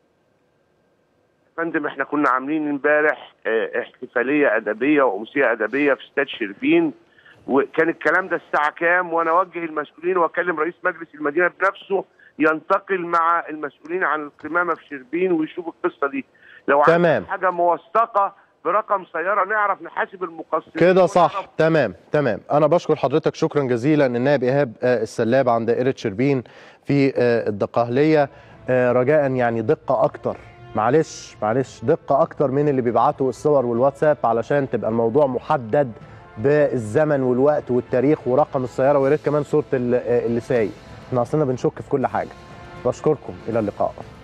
يا فندم احنا كنا عاملين امبارح اه، احتفاليه ادبيه وامسيه ادبيه في استاد شربين وكان الكلام ده الساعه كام وانا اوجه المسؤولين واكلم رئيس مجلس المدينه بنفسه ينتقل مع المسؤولين عن القمامه في شربين ويشوف القصه دي لو تمام. عندنا حاجه موثقه برقم سياره نعرف نحاسب المقصرين كده صح تمام تمام انا بشكر حضرتك شكرا جزيلا النائب ايهاب آه، السلاب عن دائره شربين في آه، الدقهليه آه، رجاء يعني دقه اكتر معلش معلش دقه اكتر من اللي بيبعتوا الصور والواتساب علشان تبقى الموضوع محدد بالزمن والوقت والتاريخ ورقم السياره ويا ريت كمان صوره ال- آه، اللي سايق احنا اصلنا بنشك في كل حاجه بشكركم الى اللقاء